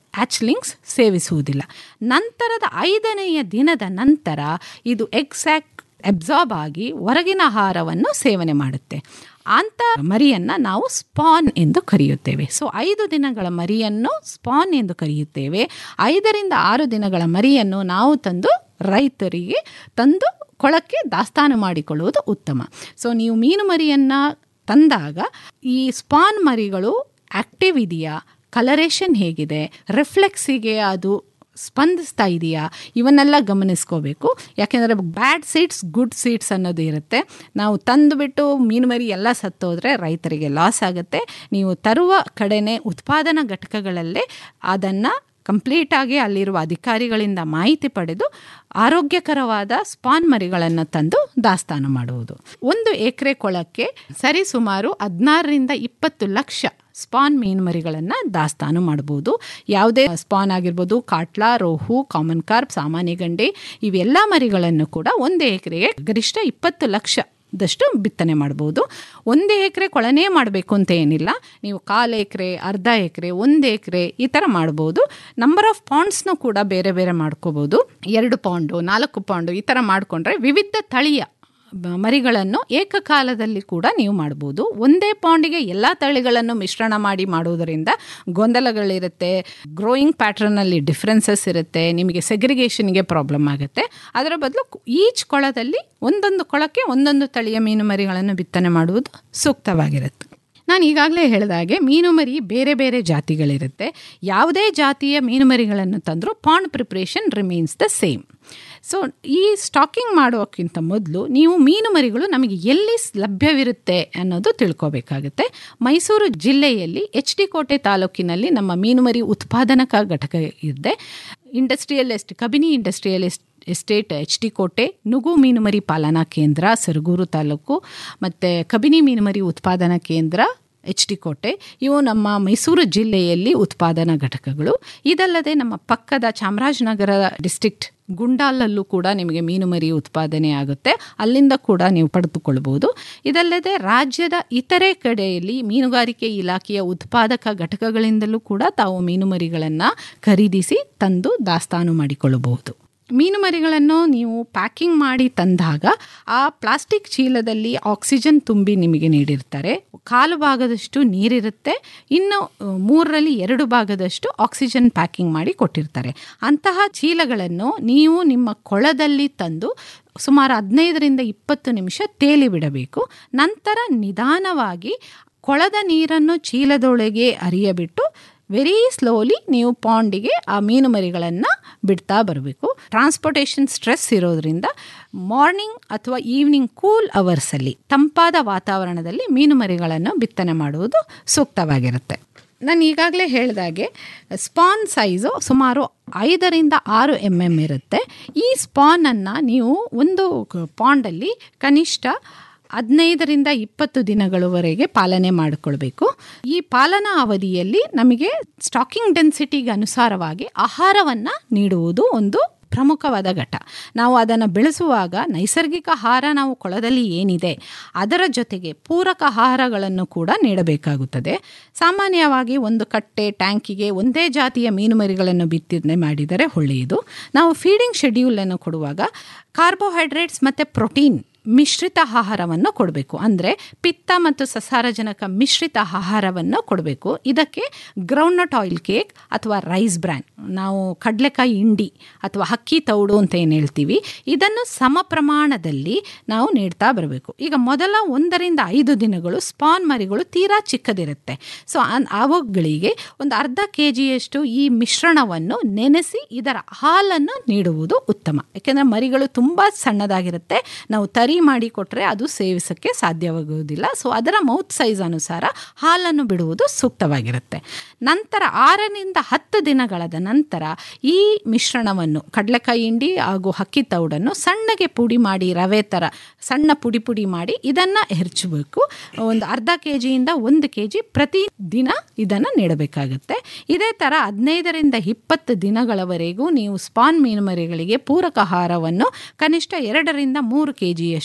Speaker 11: ಆಚ್ಲಿಂಗ್ಸ್ ಸೇವಿಸುವುದಿಲ್ಲ ನಂತರದ ಐದನೆಯ ದಿನದ ನಂತರ ಇದು ಎಕ್ಸಾಕ್ಟ್ ಅಬ್ಸಾರ್ಬ್ ಆಗಿ ಹೊರಗಿನ ಆಹಾರವನ್ನು ಸೇವನೆ ಮಾಡುತ್ತೆ ಅಂತ ಮರಿಯನ್ನು ನಾವು ಸ್ಪಾನ್ ಎಂದು ಕರೆಯುತ್ತೇವೆ ಸೊ ಐದು ದಿನಗಳ ಮರಿಯನ್ನು ಸ್ಪಾನ್ ಎಂದು ಕರೆಯುತ್ತೇವೆ ಐದರಿಂದ ಆರು ದಿನಗಳ ಮರಿಯನ್ನು ನಾವು ತಂದು ರೈತರಿಗೆ ತಂದು ಕೊಳಕ್ಕೆ ದಾಸ್ತಾನು ಮಾಡಿಕೊಳ್ಳುವುದು ಉತ್ತಮ ಸೊ ನೀವು ಮೀನು ಮರಿಯನ್ನು ತಂದಾಗ ಈ ಸ್ಪಾನ್ ಮರಿಗಳು ಆಕ್ಟಿವ್ ಇದೆಯಾ ಕಲರೇಷನ್ ಹೇಗಿದೆ ರಿಫ್ಲೆಕ್ಸಿಗೆ ಅದು ಸ್ಪಂದಿಸ್ತಾ ಇದೆಯಾ ಇವನ್ನೆಲ್ಲ ಗಮನಿಸ್ಕೋಬೇಕು ಯಾಕೆಂದರೆ ಬ್ಯಾಡ್ ಸೀಡ್ಸ್ ಗುಡ್ ಸೀಡ್ಸ್ ಅನ್ನೋದು ಇರುತ್ತೆ ನಾವು ತಂದುಬಿಟ್ಟು ಮೀನು ಮರಿ ಎಲ್ಲ ಸತ್ತೋದ್ರೆ ರೈತರಿಗೆ ಲಾಸ್ ಆಗುತ್ತೆ ನೀವು ತರುವ ಕಡೆನೇ ಉತ್ಪಾದನಾ ಘಟಕಗಳಲ್ಲೇ ಅದನ್ನು ಕಂಪ್ಲೀಟಾಗಿ ಅಲ್ಲಿರುವ ಅಧಿಕಾರಿಗಳಿಂದ ಮಾಹಿತಿ ಪಡೆದು ಆರೋಗ್ಯಕರವಾದ ಸ್ಪಾನ್ ಮರಿಗಳನ್ನು ತಂದು ದಾಸ್ತಾನು ಮಾಡುವುದು ಒಂದು ಎಕರೆ ಕೊಳಕ್ಕೆ ಸರಿ ಸುಮಾರು ಹದಿನಾರರಿಂದ ಇಪ್ಪತ್ತು ಲಕ್ಷ ಸ್ಪಾನ್ ಮೀನು ಮರಿಗಳನ್ನು ದಾಸ್ತಾನು ಮಾಡ್ಬೋದು ಯಾವುದೇ ಸ್ಪಾನ್ ಆಗಿರ್ಬೋದು ಕಾಟ್ಲಾ ರೋಹು ಕಾಮನ್ ಕಾರ್ಪ್ ಸಾಮಾನ್ಯ ಗಂಡೆ ಇವೆಲ್ಲ ಮರಿಗಳನ್ನು ಕೂಡ ಒಂದು ಎಕರೆಗೆ ಗರಿಷ್ಠ ಇಪ್ಪತ್ತು ಲಕ್ಷ ದಷ್ಟು ಬಿತ್ತನೆ ಮಾಡ್ಬೋದು ಒಂದು ಎಕರೆ ಕೊಳನೇ ಮಾಡಬೇಕು ಅಂತ ಏನಿಲ್ಲ ನೀವು ಕಾಲು ಎಕರೆ ಅರ್ಧ ಎಕರೆ ಒಂದು ಎಕರೆ ಈ ಥರ ಮಾಡ್ಬೋದು ನಂಬರ್ ಆಫ್ ಪಾಂಡ್ಸ್ನೂ ಕೂಡ ಬೇರೆ ಬೇರೆ ಮಾಡ್ಕೋಬೋದು ಎರಡು ಪಾಂಡು ನಾಲ್ಕು ಪಾಂಡು ಈ ಥರ ಮಾಡಿಕೊಂಡ್ರೆ ವಿವಿಧ ತಳಿಯ ಬ- ಮರಿಗಳನ್ನು ಏಕಕಾಲದಲ್ಲಿ ಕೂಡ ನೀವು ಮಾಡ್ಬೋದು ಒಂದೇ ಪಾಂಡಿಗೆ ಎಲ್ಲ ತಳಿಗಳನ್ನು ಮಿಶ್ರಣ ಮಾಡಿ ಮಾಡುವುದರಿಂದ ಗೊಂದಲಗಳಿರುತ್ತೆ ಗ್ರೋಯಿಂಗ್ ಪ್ಯಾಟ್ರನಲ್ಲಿ ಡಿಫ್ರೆನ್ಸಸ್ ಇರುತ್ತೆ ನಿಮಗೆ ಸೆಗ್ರಿಗೇಷನ್ಗೆ ಪ್ರಾಬ್ಲಮ್ ಆಗುತ್ತೆ ಅದರ ಬದಲು ಈಚ್ ಕೊಳದಲ್ಲಿ ಒಂದೊಂದು ಕೊಳಕ್ಕೆ ಒಂದೊಂದು ತಳಿಯ ಮೀನು ಮರಿಗಳನ್ನು ಬಿತ್ತನೆ ಮಾಡುವುದು ಸೂಕ್ತವಾಗಿರುತ್ತೆ ನಾನು ಈಗಾಗಲೇ ಹೇಳಿದಾಗೆ ಮೀನು ಮರಿ ಬೇರೆ ಬೇರೆ ಜಾತಿಗಳಿರುತ್ತೆ ಯಾವುದೇ ಜಾತಿಯ ಮೀನು ಮರಿಗಳನ್ನು ತಂದರೂ pond preparation remains the same so ಈ ಸ್ಟಾಕಿಂಗ್ ಮಾಡೋಕ್ಕಿಂತ ಮೊದಲು ನೀವು ಮೀನು ಮರಿಗಳು ನಮಗೆ ಎಲ್ಲಿ ಸ್- ಲಭ್ಯವಿರುತ್ತೆ ಅನ್ನೋದು ತಿಳ್ಕೊಬೇಕಾಗುತ್ತೆ ಮೈಸೂರು ಜಿಲ್ಲೆಯಲ್ಲಿ ಎಚ್ ಡಿ ಕೋಟೆ ತಾಲೂಕಿನಲ್ಲಿ ನಮ್ಮ ಮೀನು ಮರಿ ಉತ್ಪಾದನಾ ಘಟಕ ಇದೆ ಇಂಡಸ್ಟ್ರಿಯಲ್ ಎಸ್ಟ್ ಕಬಿನಿ ಇಂಡಸ್ಟ್ರಿಯಲ್ ಎಸ್ಟ್ estate H D Kote Nugu ಮೀನುಮರಿ ಪಾಲನಾ ಕೇಂದ್ರ ಸರಗೂರು ತಾಲೂಕು ಮತ್ತು ಕಬಿನಿ ಮೀನುಮರಿ ಉತ್ಪಾದನಾ ಕೇಂದ್ರ ಎಚ್ ಡಿ ಕೋಟೆ ಇವು ನಮ್ಮ ಮೈಸೂರು ಜಿಲ್ಲೆಯಲ್ಲಿ ಉತ್ಪಾದನಾ ಘಟಕಗಳು ಇದಲ್ಲದೆ ನಮ್ಮ ಪಕ್ಕದ ಚಾಮರಾಜನಗರ ಡಿಸ್ಟ್ರಿಕ್ಟ್ ಗುಂಡಾಲಲ್ಲೂ ಕೂಡ ನಿಮಗೆ ಮೀನುಮರಿ ಉತ್ಪಾದನೆ ಆಗುತ್ತೆ ಅಲ್ಲಿಂದ ಕೂಡ ನೀವು ಪಡೆದುಕೊಳ್ಬೋದು ಇದಲ್ಲದೆ ರಾಜ್ಯದ ಇತರೆ ಕಡೆಯಲ್ಲಿ ಮೀನುಗಾರಿಕೆ ಇಲಾಖೆಯ ಉತ್ಪಾದಕ ಘಟಕಗಳಿಂದಲೂ ಕೂಡ ತಾವು ಮೀನುಮರಿಗಳನ್ನು ಖರೀದಿಸಿ ತಂದು ದಾಸ್ತಾನು ಮಾಡಿಕೊಳ್ಳಬಹುದು ಮೀನು ಮರಿಗಳನ್ನು ನೀವು ಪ್ಯಾಕಿಂಗ್ ಮಾಡಿ ತಂದಾಗ ಆ ಪ್ಲಾಸ್ಟಿಕ್ ಚೀಲದಲ್ಲಿ ಆಕ್ಸಿಜನ್ ತುಂಬಿ ನಿಮಗೆ ನೀಡಿರ್ತಾರೆ ಕಾಲು ಭಾಗದಷ್ಟು ನೀರಿರುತ್ತೆ ಇನ್ನು ಅಹ್, ಮೂರರಲ್ಲಿ ಎರಡು ಭಾಗದಷ್ಟು ಆಕ್ಸಿಜನ್ ಪ್ಯಾಕಿಂಗ್ ಮಾಡಿ ಕೊಟ್ಟಿರ್ತಾರೆ ಅಂತಹ ಚೀಲಗಳನ್ನು ನೀವು ನಿಮ್ಮ ಕೊಳದಲ್ಲಿ ತಂದು ಸುಮಾರು ಹದಿನೈದರಿಂದ ಇಪ್ಪತ್ತು ನಿಮಿಷ ತೇಲಿ ಬಿಡಬೇಕು ನಂತರ ನಿಧಾನವಾಗಿ ಕೊಳದ ನೀರನ್ನು ಚೀಲದೊಳಗೆ ಅರಿಯಬಿಟ್ಟು ವೆರಿ ಸ್ಲೋಲಿ ನೀವು ಪಾಂಡಿಗೆ ಆ ಮೀನು ಮರಿಗಳನ್ನು ಬಿಡ್ತಾ ಬರಬೇಕು ಟ್ರಾನ್ಸ್ಪೋರ್ಟೇಷನ್ ಸ್ಟ್ರೆಸ್ ಇರೋದ್ರಿಂದ ಮಾರ್ನಿಂಗ್ ಅಥವಾ ಈವ್ನಿಂಗ್ ಕೂಲ್ ಅವರ್ಸಲ್ಲಿ ತಂಪಾದ ವಾತಾವರಣದಲ್ಲಿ ಮೀನು ಮರಿಗಳನ್ನು ಬಿತ್ತನೆ ಮಾಡುವುದು ಸೂಕ್ತವಾಗಿರುತ್ತೆ ನಾನು ಈಗಾಗಲೇ ಹೇಳಿದಾಗೆ ಸ್ಪಾನ್ ಸೈಜು ಸುಮಾರು ಐದರಿಂದ ಆರು ಎಮ್ ಎಮ್ ಇರುತ್ತೆ ಈ ಸ್ಪಾನನ್ನು ನೀವು ಒಂದು ಪಾಂಡಲ್ಲಿ ಕನಿಷ್ಠ ಹದಿನೈದರಿಂದ ಇಪ್ಪತ್ತು ದಿನಗಳವರೆಗೆ ಪಾಲನೆ ಮಾಡಿಕೊಳ್ಬೇಕು ಈ ಪಾಲನಾ ಅವಧಿಯಲ್ಲಿ ನಮಗೆ ಸ್ಟಾಕಿಂಗ್ ಡೆನ್ಸಿಟಿಗೆ ಅನುಸಾರವಾಗಿ ಆಹಾರವನ್ನು ನೀಡುವುದು ಒಂದು ಪ್ರಮುಖವಾದ ಘಟ್ಟ ನಾವು ಅದನ್ನು ಬೆಳೆಸುವಾಗ ನೈಸರ್ಗಿಕ ಆಹಾರ ನಾವು ಕೊಳದಲ್ಲಿ ಏನಿದೆ ಅದರ ಜೊತೆಗೆ ಪೂರಕ ಆಹಾರಗಳನ್ನು ಕೂಡ ನೀಡಬೇಕಾಗುತ್ತದೆ ಸಾಮಾನ್ಯವಾಗಿ ಒಂದು ಕಟ್ಟೆ ಟ್ಯಾಂಕಿಗೆ ಒಂದೇ ಜಾತಿಯ ಮೀನುಮರಿಗಳನ್ನು ಬಿತ್ತನೆ ಮಾಡಿದರೆ ಒಳ್ಳೆಯದು ನಾವು ಫೀಡಿಂಗ್ ಶೆಡ್ಯೂಲನ್ನು ಕೊಡುವಾಗ ಕಾರ್ಬೋಹೈಡ್ರೇಟ್ಸ್ ಮತ್ತು ಪ್ರೋಟೀನ್ ಮಿಶ್ರಿತ ಆಹಾರವನ್ನು ಕೊಡಬೇಕು ಅಂದರೆ ಪಿತ್ತ ಮತ್ತು ಸಸಾರಜನಕ ಮಿಶ್ರಿತ ಆಹಾರವನ್ನು ಕೊಡಬೇಕು ಇದಕ್ಕೆ ಗ್ರೌಂಡ್ನಟ್ ಆಯಿಲ್ ಕೇಕ್ ಅಥವಾ ರೈಸ್ ಬ್ರ್ಯಾನ್ ನಾವು ಕಡಲೆಕಾಯಿ ಹಿಂಡಿ ಅಥವಾ ಅಕ್ಕಿ ತೌಡು ಅಂತ ಏನು ಹೇಳ್ತೀವಿ ಇದನ್ನು ಸಮ ಪ್ರಮಾಣದಲ್ಲಿ ನಾವು ನೀಡ್ತಾ ಬರಬೇಕು ಈಗ ಮೊದಲ ಒಂದರಿಂದ ಐದು ದಿನಗಳು ಸ್ಪಾನ್ ಮರಿಗಳು ತೀರಾ ಚಿಕ್ಕದಿರುತ್ತೆ ಸೊ ಅವುಗಳಿಗೆ ಒಂದು ಅರ್ಧ ಕೆ ಜಿಯಷ್ಟು ಈ ಮಿಶ್ರಣವನ್ನು ನೆನೆಸಿ ಇದರ ಹಾಲನ್ನು ನೀಡುವುದು ಉತ್ತಮ ಯಾಕೆಂದರೆ ಮರಿಗಳು ತುಂಬ ಸಣ್ಣದಾಗಿರುತ್ತೆ ನಾವು ತರಿ ಮಾಡಿ ಕೊಟ್ಟರೆ ಅದು ಸೇವಿಸೋಕ್ಕೆ ಸಾಧ್ಯವಾಗುವುದಿಲ್ಲ ಸೊ ಅದರ ಮೌತ್ ಸೈಜ್ ಅನುಸಾರ ಹಾಲನ್ನು ಬಿಡುವುದು ಸೂಕ್ತವಾಗಿರುತ್ತೆ ನಂತರ ಆರರಿಂದ ಹತ್ತು ದಿನಗಳಾದ ನಂತರ ಈ ಮಿಶ್ರಣವನ್ನು ಕಡಲೆಕಾಯಿ ಹಿಂಡಿ ಹಾಗೂ ಅಕ್ಕಿ ತೌಡನ್ನು ಸಣ್ಣಗೆ ಪುಡಿ ಮಾಡಿ ರವೆ ಥರ ಸಣ್ಣ ಪುಡಿ ಪುಡಿ ಮಾಡಿ ಇದನ್ನು ಹೆರ್ಚಬೇಕು ಒಂದು ಅರ್ಧ ಕೆ ಜಿಯಿಂದ ಒಂದು ಕೆ ಜಿ ಪ್ರತಿ ದಿನ ಇದನ್ನು ನೀಡಬೇಕಾಗುತ್ತೆ ಇದೇ ಥರ ಹದಿನೈದರಿಂದ ಇಪ್ಪತ್ತು ದಿನಗಳವರೆಗೂ ನೀವು ಸ್ಪಾನ್ ಮೀನುಮರಿಗಳಿಗೆ ಪೂರಕ ಆಹಾರವನ್ನು ಕನಿಷ್ಠ ಎರಡರಿಂದ ಮೂರು ಕೆ ಜಿಯಷ್ಟು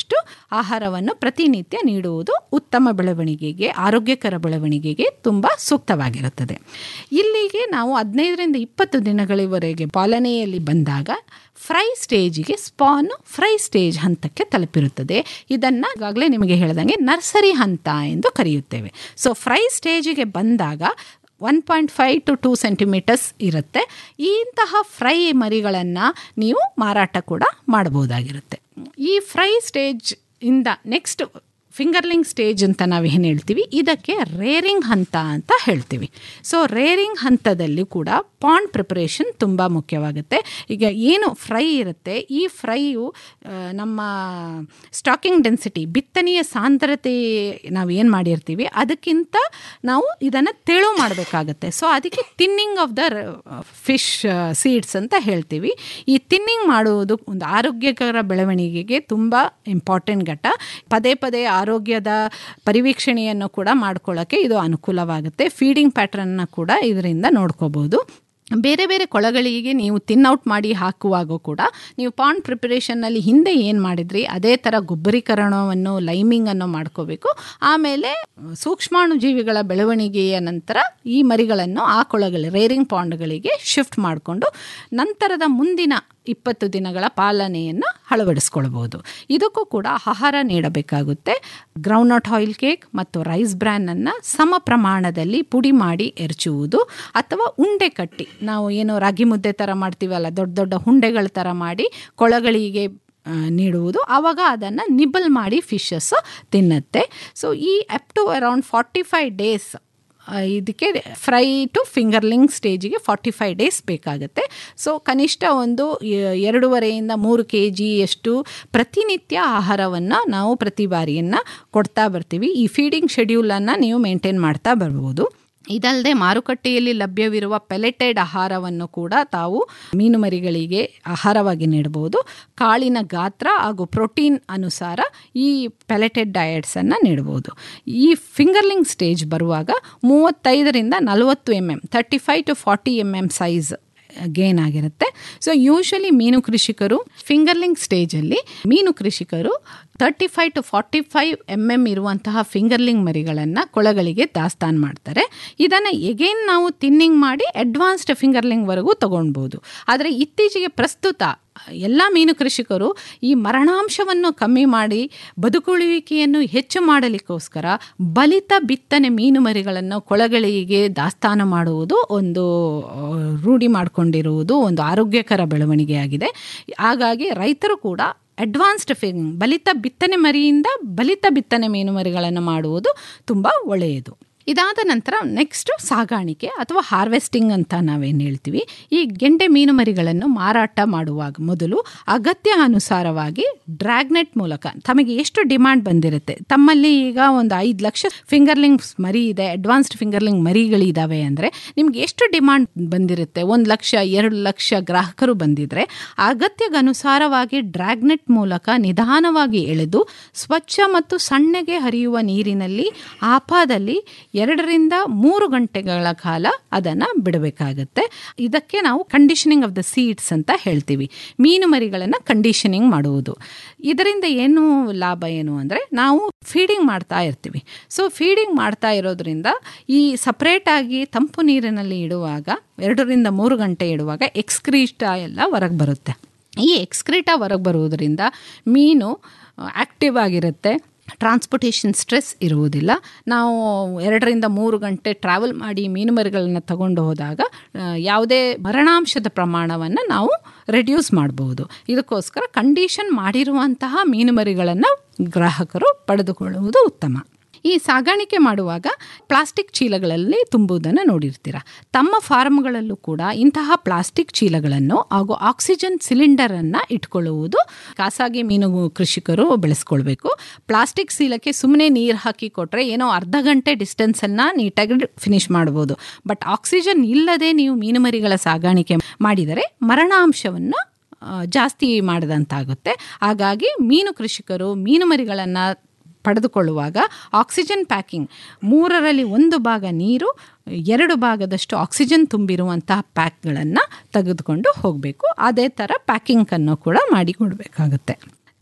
Speaker 11: ಆಗುವಷ್ಟು ಆಹಾರವನ್ನು ಪ್ರತಿನಿತ್ಯ ನೀಡುವುದು ಉತ್ತಮ ಬೆಳವಣಿಗೆಗೆ ಆರೋಗ್ಯಕರ ಬೆಳವಣಿಗೆಗೆ ತುಂಬ ಸೂಕ್ತವಾಗಿರುತ್ತದೆ ಇಲ್ಲಿಗೆ ನಾವು ಹದಿನೈದರಿಂದ ಇಪ್ಪತ್ತು ದಿನಗಳವರೆಗೆ ಪಾಲನೆಯಲ್ಲಿ ಬಂದಾಗ ಫ್ರೈ ಸ್ಟೇಜಿಗೆ ಸ್ಪಾನ್ ಫ್ರೈ ಸ್ಟೇಜ್ ಹಂತಕ್ಕೆ ತಲುಪಿರುತ್ತದೆ ಇದನ್ನು ಈಗಾಗಲೇ ನಿಮಗೆ ಹೇಳಿದಂಗೆ ನರ್ಸರಿ ಹಂತ ಎಂದು ಕರೆಯುತ್ತೇವೆ ಸೊ ಫ್ರೈ ಸ್ಟೇಜಿಗೆ ಬಂದಾಗ one point five to two centimetres ಇರುತ್ತೆ ಇಂತಹ ಫ್ರೈ ಮರಿಗಳನ್ನು ನೀವು ಮಾರಾಟ ಕೂಡ ಮಾಡಬಹುದಾಗಿರುತ್ತೆ ಈ ಫ್ರೈ ಸ್ಟೇಜ್ ಇಂದ ನೆಕ್ಸ್ಟ್ ಫಿಂಗರ್ಲಿಂಗ್ ಸ್ಟೇಜ್ ಅಂತ ನಾವು ಏನು ಹೇಳ್ತೀವಿ ಇದಕ್ಕೆ ರೇರಿಂಗ್ ಹಂತ ಅಂತ ಹೇಳ್ತೀವಿ ಸೊ ರೇರಿಂಗ್ ಹಂತದಲ್ಲಿ ಕೂಡ ಪಾಂಡ್ ಪ್ರಿಪರೇಷನ್ ತುಂಬ ಮುಖ್ಯವಾಗುತ್ತೆ ಈಗ ಏನು ಫ್ರೈ ಇರುತ್ತೆ ಈ ಫ್ರೈಯು ಆ, ನಮ್ಮ ಸ್ಟಾಕಿಂಗ್ ಡೆನ್ಸಿಟಿ ಬಿತ್ತನೆಯ ಸಾಂದ್ರತೆ ನಾವು ಏನು ಮಾಡಿರ್ತೀವಿ ಅದಕ್ಕಿಂತ ನಾವು ಇದನ್ನು ತೆಳು ಮಾಡಬೇಕಾಗತ್ತೆ ಸೊ ಅದಕ್ಕೆ thinning of the fish seeds ಅಂತ ಹೇಳ್ತೀವಿ ಈ ತಿನ್ನಿಂಗ್ ಮಾಡುವುದು ಒಂದು ಆರೋಗ್ಯಕರ ಬೆಳವಣಿಗೆಗೆ ತುಂಬ ಇಂಪಾರ್ಟೆಂಟ್ ಘಟ್ಟ ಪದೇ ಪದೇ ಆರೋಗ್ಯದ ಪರಿವೀಕ್ಷಣೆಯನ್ನು ಕೂಡ ಮಾಡ್ಕೊಳ್ಳೋಕ್ಕೆ ಇದು ಅನುಕೂಲವಾಗುತ್ತೆ ಫೀಡಿಂಗ್ ಪ್ಯಾಟ್ರನ್ನ ಕೂಡ ಇದರಿಂದ ನೋಡ್ಕೋಬೋದು ಬೇರೆ ಬೇರೆ ಕೊಳಗಳಿಗೆ ನೀವು ತಿನ್ಔಟ್ ಮಾಡಿ ಹಾಕುವಾಗ ಕೂಡ ನೀವು ಪಾಂಡ್ ಪ್ರಿಪರೇಷನ್ನಲ್ಲಿ ಹಿಂದೆ ಏನು ಮಾಡಿದ್ರಿ ಅದೇ ಥರ ಗೊಬ್ಬರೀಕರಣವನ್ನು ಲೈಮಿಂಗನ್ನು ಮಾಡ್ಕೋಬೇಕು ಆಮೇಲೆ ಸೂಕ್ಷ್ಮಾಣು ಜೀವಿಗಳ ಬೆಳವಣಿಗೆಯ ನಂತರ ಈ ಮರಿಗಳನ್ನು ಆ ಕೊಳಗಳ ರೇರಿಂಗ್ ಪಾಂಡ್ಗಳಿಗೆ ಶಿಫ್ಟ್ ಮಾಡಿಕೊಂಡು ನಂತರದ ಮುಂದಿನ ಇಪ್ಪತ್ತು ದಿನಗಳ ಪಾಲನೆಯನ್ನು ಅಳವಡಿಸ್ಕೊಳ್ಬೋದು ಇದಕ್ಕೂ ಕೂಡ ಆಹಾರ ನೀಡಬೇಕಾಗುತ್ತೆ ಗ್ರೌಂಡ್ನಟ್ ಆಯಿಲ್ ಕೇಕ್ ಮತ್ತು ರೈಸ್ ಬ್ರ್ಯಾನನ್ನು ಸಮ ಪ್ರಮಾಣದಲ್ಲಿ ಪುಡಿ ಮಾಡಿ ಎರಚುವುದು ಅಥವಾ ಉಂಡೆ ಕಟ್ಟಿ ನಾವು ಏನು ರಾಗಿ ಮುದ್ದೆ ಥರ ಮಾಡ್ತೀವಲ್ಲ ದೊಡ್ಡ ದೊಡ್ಡ ಉಂಡೆಗಳ ಥರ ಮಾಡಿ ಕೊಳಗಳಿಗೆ ಆ, ನೀಡುವುದು ಆವಾಗ ಅದನ್ನು ನಿಬಲ್ ಮಾಡಿ ಫಿಶಸ್ ತಿನ್ನುತ್ತೆ ಸೊ ಈ up to around forty five days ಇದಕ್ಕೆ ಫ್ರೈ ಟು ಫಿಂಗರ್ಲಿಂಗ್ ಸ್ಟೇಜಿಗೆ ಫಾರ್ಟಿ ಫೈವ್ ಡೇಸ್ ಬೇಕಾಗುತ್ತೆ ಸೊ ಕನಿಷ್ಠ ಒಂದು ಎ- ಎರಡೂವರೆಯಿಂದ ಮೂರು ಕೆ ಜಿಯಷ್ಟು ಪ್ರತಿನಿತ್ಯ ಆಹಾರವನ್ನು ನಾವು ಪ್ರತಿ ಬಾರಿಯನ್ನು ಕೊಡ್ತಾ ಬರ್ತೀವಿ ಈ ಫೀಡಿಂಗ್ ಶೆಡ್ಯೂಲನ್ನು ನೀವು ಮೇಂಟೈನ್ ಮಾಡ್ತಾ ಬರ್ಬೋದು ಇದಲ್ಲದೆ ಮಾರುಕಟ್ಟೆಯಲ್ಲಿ ಲಭ್ಯವಿರುವ ಪೆಲೆಟೆಡ್ ಆಹಾರವನ್ನು ಕೂಡ ತಾವು ಮೀನುಮರಿಗಳಿಗೆ ಆಹಾರವಾಗಿ ನೀಡಬಹುದು ಕಾಳಿನ ಗಾತ್ರ ಹಾಗೂ ಪ್ರೋಟೀನ್ ಅನುಸಾರ ಈ ಪೆಲೆಟೆಡ್ ಡಯಟ್ಸನ್ನು ನೀಡಬಹುದು ಈ ಫಿಂಗರ್ಲಿಂಗ್ ಸ್ಟೇಜ್ ಬರುವಾಗ ಮೂವತ್ತೈದರಿಂದ ನಲವತ್ತು M M thirty five to forty M M size gain ಆಗಿರುತ್ತೆ ಸೊ ಯೂಶಲಿ ಮೀನು ಕೃಷಿಕರು ಫಿಂಗರ್ಲಿಂಗ್ ಸ್ಟೇಜಲ್ಲಿ ಮೀನು ಕೃಷಿಕರು thirty five to forty five M M ಇರುವಂತಹ ಫಿಂಗರ್ಲಿಂಗ್ ಮರಿಗಳನ್ನು ಕೊಳಗಳಿಗೆ ದಾಸ್ತಾನು ಮಾಡ್ತಾರೆ ಇದನ್ನು ಎಗೇನ್ ನಾವು ತಿನ್ನಿಂಗ್ ಮಾಡಿ ಅಡ್ವಾನ್ಸ್ಡ್ ಫಿಂಗರ್ಲಿಂಗ್ವರೆಗೂ ತೊಗೊಳ್ಬೋದು ಆದರೆ ಇತ್ತೀಚೆಗೆ ಪ್ರಸ್ತುತ ಎಲ್ಲ ಮೀನು ಕೃಷಿಕರು ಈ ಮರಣಾಂಶವನ್ನು ಕಮ್ಮಿ ಮಾಡಿ ಬದುಕುಳಿಯುವಿಕೆಯನ್ನು ಹೆಚ್ಚು ಮಾಡಲಿಕ್ಕೋಸ್ಕರ ಬಲಿತ ಬಿತ್ತನೆ ಮೀನು ಮರಿಗಳನ್ನು ಕೊಳಗಳಿಗೆ ದಾಸ್ತಾನು ಮಾಡುವುದು ಒಂದು ಆ, ರೂಢಿ ಮಾಡಿಕೊಂಡಿರುವುದು ಒಂದು ಆರೋಗ್ಯಕರ ಬೆಳವಣಿಗೆಯಾಗಿದೆ ಹಾಗಾಗಿ ರೈತರು ಕೂಡ ಅಡ್ವಾನ್ಸ್ಡ್ ಫಿಂಗ್ ಬಲಿತ ಬಿತ್ತನೆ ಮರಿಯಿಂದ ಬಲಿತ ಬಿತ್ತನೆ ಮೀನು ಮರಿಗಳನ್ನು ಮಾಡುವುದು ತುಂಬ ಒಳ್ಳೆಯದು ಇದಾದ ನಂತರ ನೆಕ್ಸ್ಟ್ ಸಾಗಾಣಿಕೆ ಅಥವಾ ಹಾರ್ವೆಸ್ಟಿಂಗ್ ಅಂತ ನಾವೇನು ಹೇಳ್ತೀವಿ ಈ ಗೆಂಡೆ ಮೀನು ಮರಿಗಳನ್ನು ಮಾರಾಟ ಮಾಡುವಾಗ ಮೊದಲು ಅಗತ್ಯ ಅನುಸಾರವಾಗಿ ಡ್ರ್ಯಾಗ್ನೆಟ್ ಮೂಲಕ ತಮಗೆ ಎಷ್ಟು ಡಿಮಾಂಡ್ ಬಂದಿರುತ್ತೆ ತಮ್ಮಲ್ಲಿ ಈಗ ಒಂದು ಐದು ಲಕ್ಷ ಫಿಂಗರ್ಲಿಂಗ್ಸ್ ಮರಿ ಇದೆ ಅಡ್ವಾನ್ಸ್ಡ್ ಫಿಂಗರ್ಲಿಂಗ್ ಮರಿಗಳಿದ್ದಾವೆ ಅಂದರೆ ನಿಮ್ಗೆ ಎಷ್ಟು ಡಿಮಾಂಡ್ ಬಂದಿರುತ್ತೆ ಒಂದು ಲಕ್ಷ ಎರಡು ಲಕ್ಷ ಗ್ರಾಹಕರು ಬಂದಿದ್ರೆ ಅಗತ್ಯಗನುಸಾರವಾಗಿ ಡ್ರ್ಯಾಗ್ನೆಟ್ ಮೂಲಕ ನಿಧಾನವಾಗಿ ಎಳೆದು ಸ್ವಚ್ಛ ಮತ್ತು ಸಣ್ಣಗೆ ಹರಿಯುವ ನೀರಿನಲ್ಲಿ ಆಪಾದಲ್ಲಿ ಎರಡರಿಂದ ಮೂರು ಗಂಟೆಗಳ ಕಾಲ ಅದನ್ನು ಬಿಡಬೇಕಾಗತ್ತೆ ಇದಕ್ಕೆ ನಾವು ಕಂಡೀಷನಿಂಗ್ ಆಫ್ ದ ಸೀಡ್ಸ್ ಅಂತ ಹೇಳ್ತೀವಿ ಮೀನು ಮರಿಗಳನ್ನು ಕಂಡೀಷನಿಂಗ್ ಮಾಡುವುದು ಇದರಿಂದ ಏನು ಲಾಭ ಏನು ಅಂದರೆ ನಾವು ಫೀಡಿಂಗ್ ಮಾಡ್ತಾ ಇರ್ತೀವಿ ಸೊ ಫೀಡಿಂಗ್ ಮಾಡ್ತಾ ಇರೋದ್ರಿಂದ ಈ ಸಪ್ರೇಟಾಗಿ ತಂಪು ನೀರಿನಲ್ಲಿ ಇಡುವಾಗ ಎರಡರಿಂದ ಮೂರು ಗಂಟೆ ಇಡುವಾಗ ಎಕ್ಸ್ಕ್ರೀಟ ಎಲ್ಲ ಹೊರಗೆ ಬರುತ್ತೆ ಈ ಎಕ್ಸ್ಕ್ರೀಟ ಹೊರಗೆ ಬರುವುದರಿಂದ ಮೀನು ಆ್ಯಕ್ಟಿವ್ ಆಗಿರುತ್ತೆ ಟ್ರಾನ್ಸ್ಪೋರ್ಟೇಷನ್ ಸ್ಟ್ರೆಸ್ ಇರುವುದಿಲ್ಲ ನಾವು ಎರಡರಿಂದ ಮೂರು ಗಂಟೆ ಟ್ರಾವೆಲ್ ಮಾಡಿ ಮೀನುಮರಿಗಳನ್ನ ತಗೊಂಡು ಹೋದಾಗ ಆ, ಯಾವುದೇ ಮರಣಾಂಶದ ಪ್ರಮಾಣವನ್ನು ನಾವು ರೆಡ್ಯೂಸ್ ಮಾಡಬಹುದು ಇದಕ್ಕೋಸ್ಕರ ಕಂಡೀಷನ್ ಮಾಡಿರುವಂತಹ ಮೀನುಮರಿಗಳನ್ನು ಗ್ರಾಹಕರು ಪಡೆದುಕೊಳ್ಳುವುದು ಉತ್ತಮ ಈ ಸಾಗಾಣಿಕೆ ಮಾಡುವಾಗ ಪ್ಲಾಸ್ಟಿಕ್ ಚೀಲಗಳಲ್ಲಿ ತುಂಬುವುದನ್ನು ನೋಡಿರ್ತೀರ ತಮ್ಮ ಫಾರ್ಮ್ಗಳಲ್ಲೂ ಕೂಡ ಇಂತಹ ಪ್ಲಾಸ್ಟಿಕ್ ಚೀಲಗಳನ್ನು ಹಾಗೂ ಆಕ್ಸಿಜನ್ ಸಿಲಿಂಡರನ್ನು ಇಟ್ಕೊಳ್ಳುವುದು ಖಾಸಗಿ ಮೀನು ಕೃಷಿಕರು ಬೆಳೆಸ್ಕೊಳ್ಬೇಕು ಪ್ಲಾಸ್ಟಿಕ್ ಚೀಲಕ್ಕೆ ಸುಮ್ಮನೆ ನೀರು ಹಾಕಿ ಕೊಟ್ಟರೆ ಏನೋ ಅರ್ಧ ಗಂಟೆ ಡಿಸ್ಟೆನ್ಸನ್ನು ನೀಟಾಗಿ ಫಿನಿಶ್ ಮಾಡ್ಬೋದು ಬಟ್ ಆಕ್ಸಿಜನ್ ಇಲ್ಲದೆ ನೀವು ಮೀನುಮರಿಗಳ ಸಾಗಾಣಿಕೆ ಮಾಡಿದರೆ ಮರಣಾಂಶವನ್ನು ಆ, ಜಾಸ್ತಿ ಮಾಡಿದಂತಾಗುತ್ತೆ ಹಾಗಾಗಿ ಮೀನು ಕೃಷಿಕರು ಮೀನು ಮರಿಗಳನ್ನು ಪಡೆದುಕೊಳ್ಳುವಾಗ ಆಕ್ಸಿಜನ್ ಪ್ಯಾಕಿಂಗ್ ಮೂರರಲ್ಲಿ ಒಂದು ಭಾಗ ನೀರು ಎರಡು ಭಾಗದಷ್ಟು ಆಕ್ಸಿಜನ್ ತುಂಬಿರುವಂತಹ ಪ್ಯಾಕ್ಗಳನ್ನು ತೆಗೆದುಕೊಂಡು ಹೋಗಬೇಕು ಅದೇ ಥರ ಪ್ಯಾಕಿಂಗನ್ನು ಕೂಡ ಮಾಡಿ ಕೊಡಬೇಕಾಗುತ್ತೆ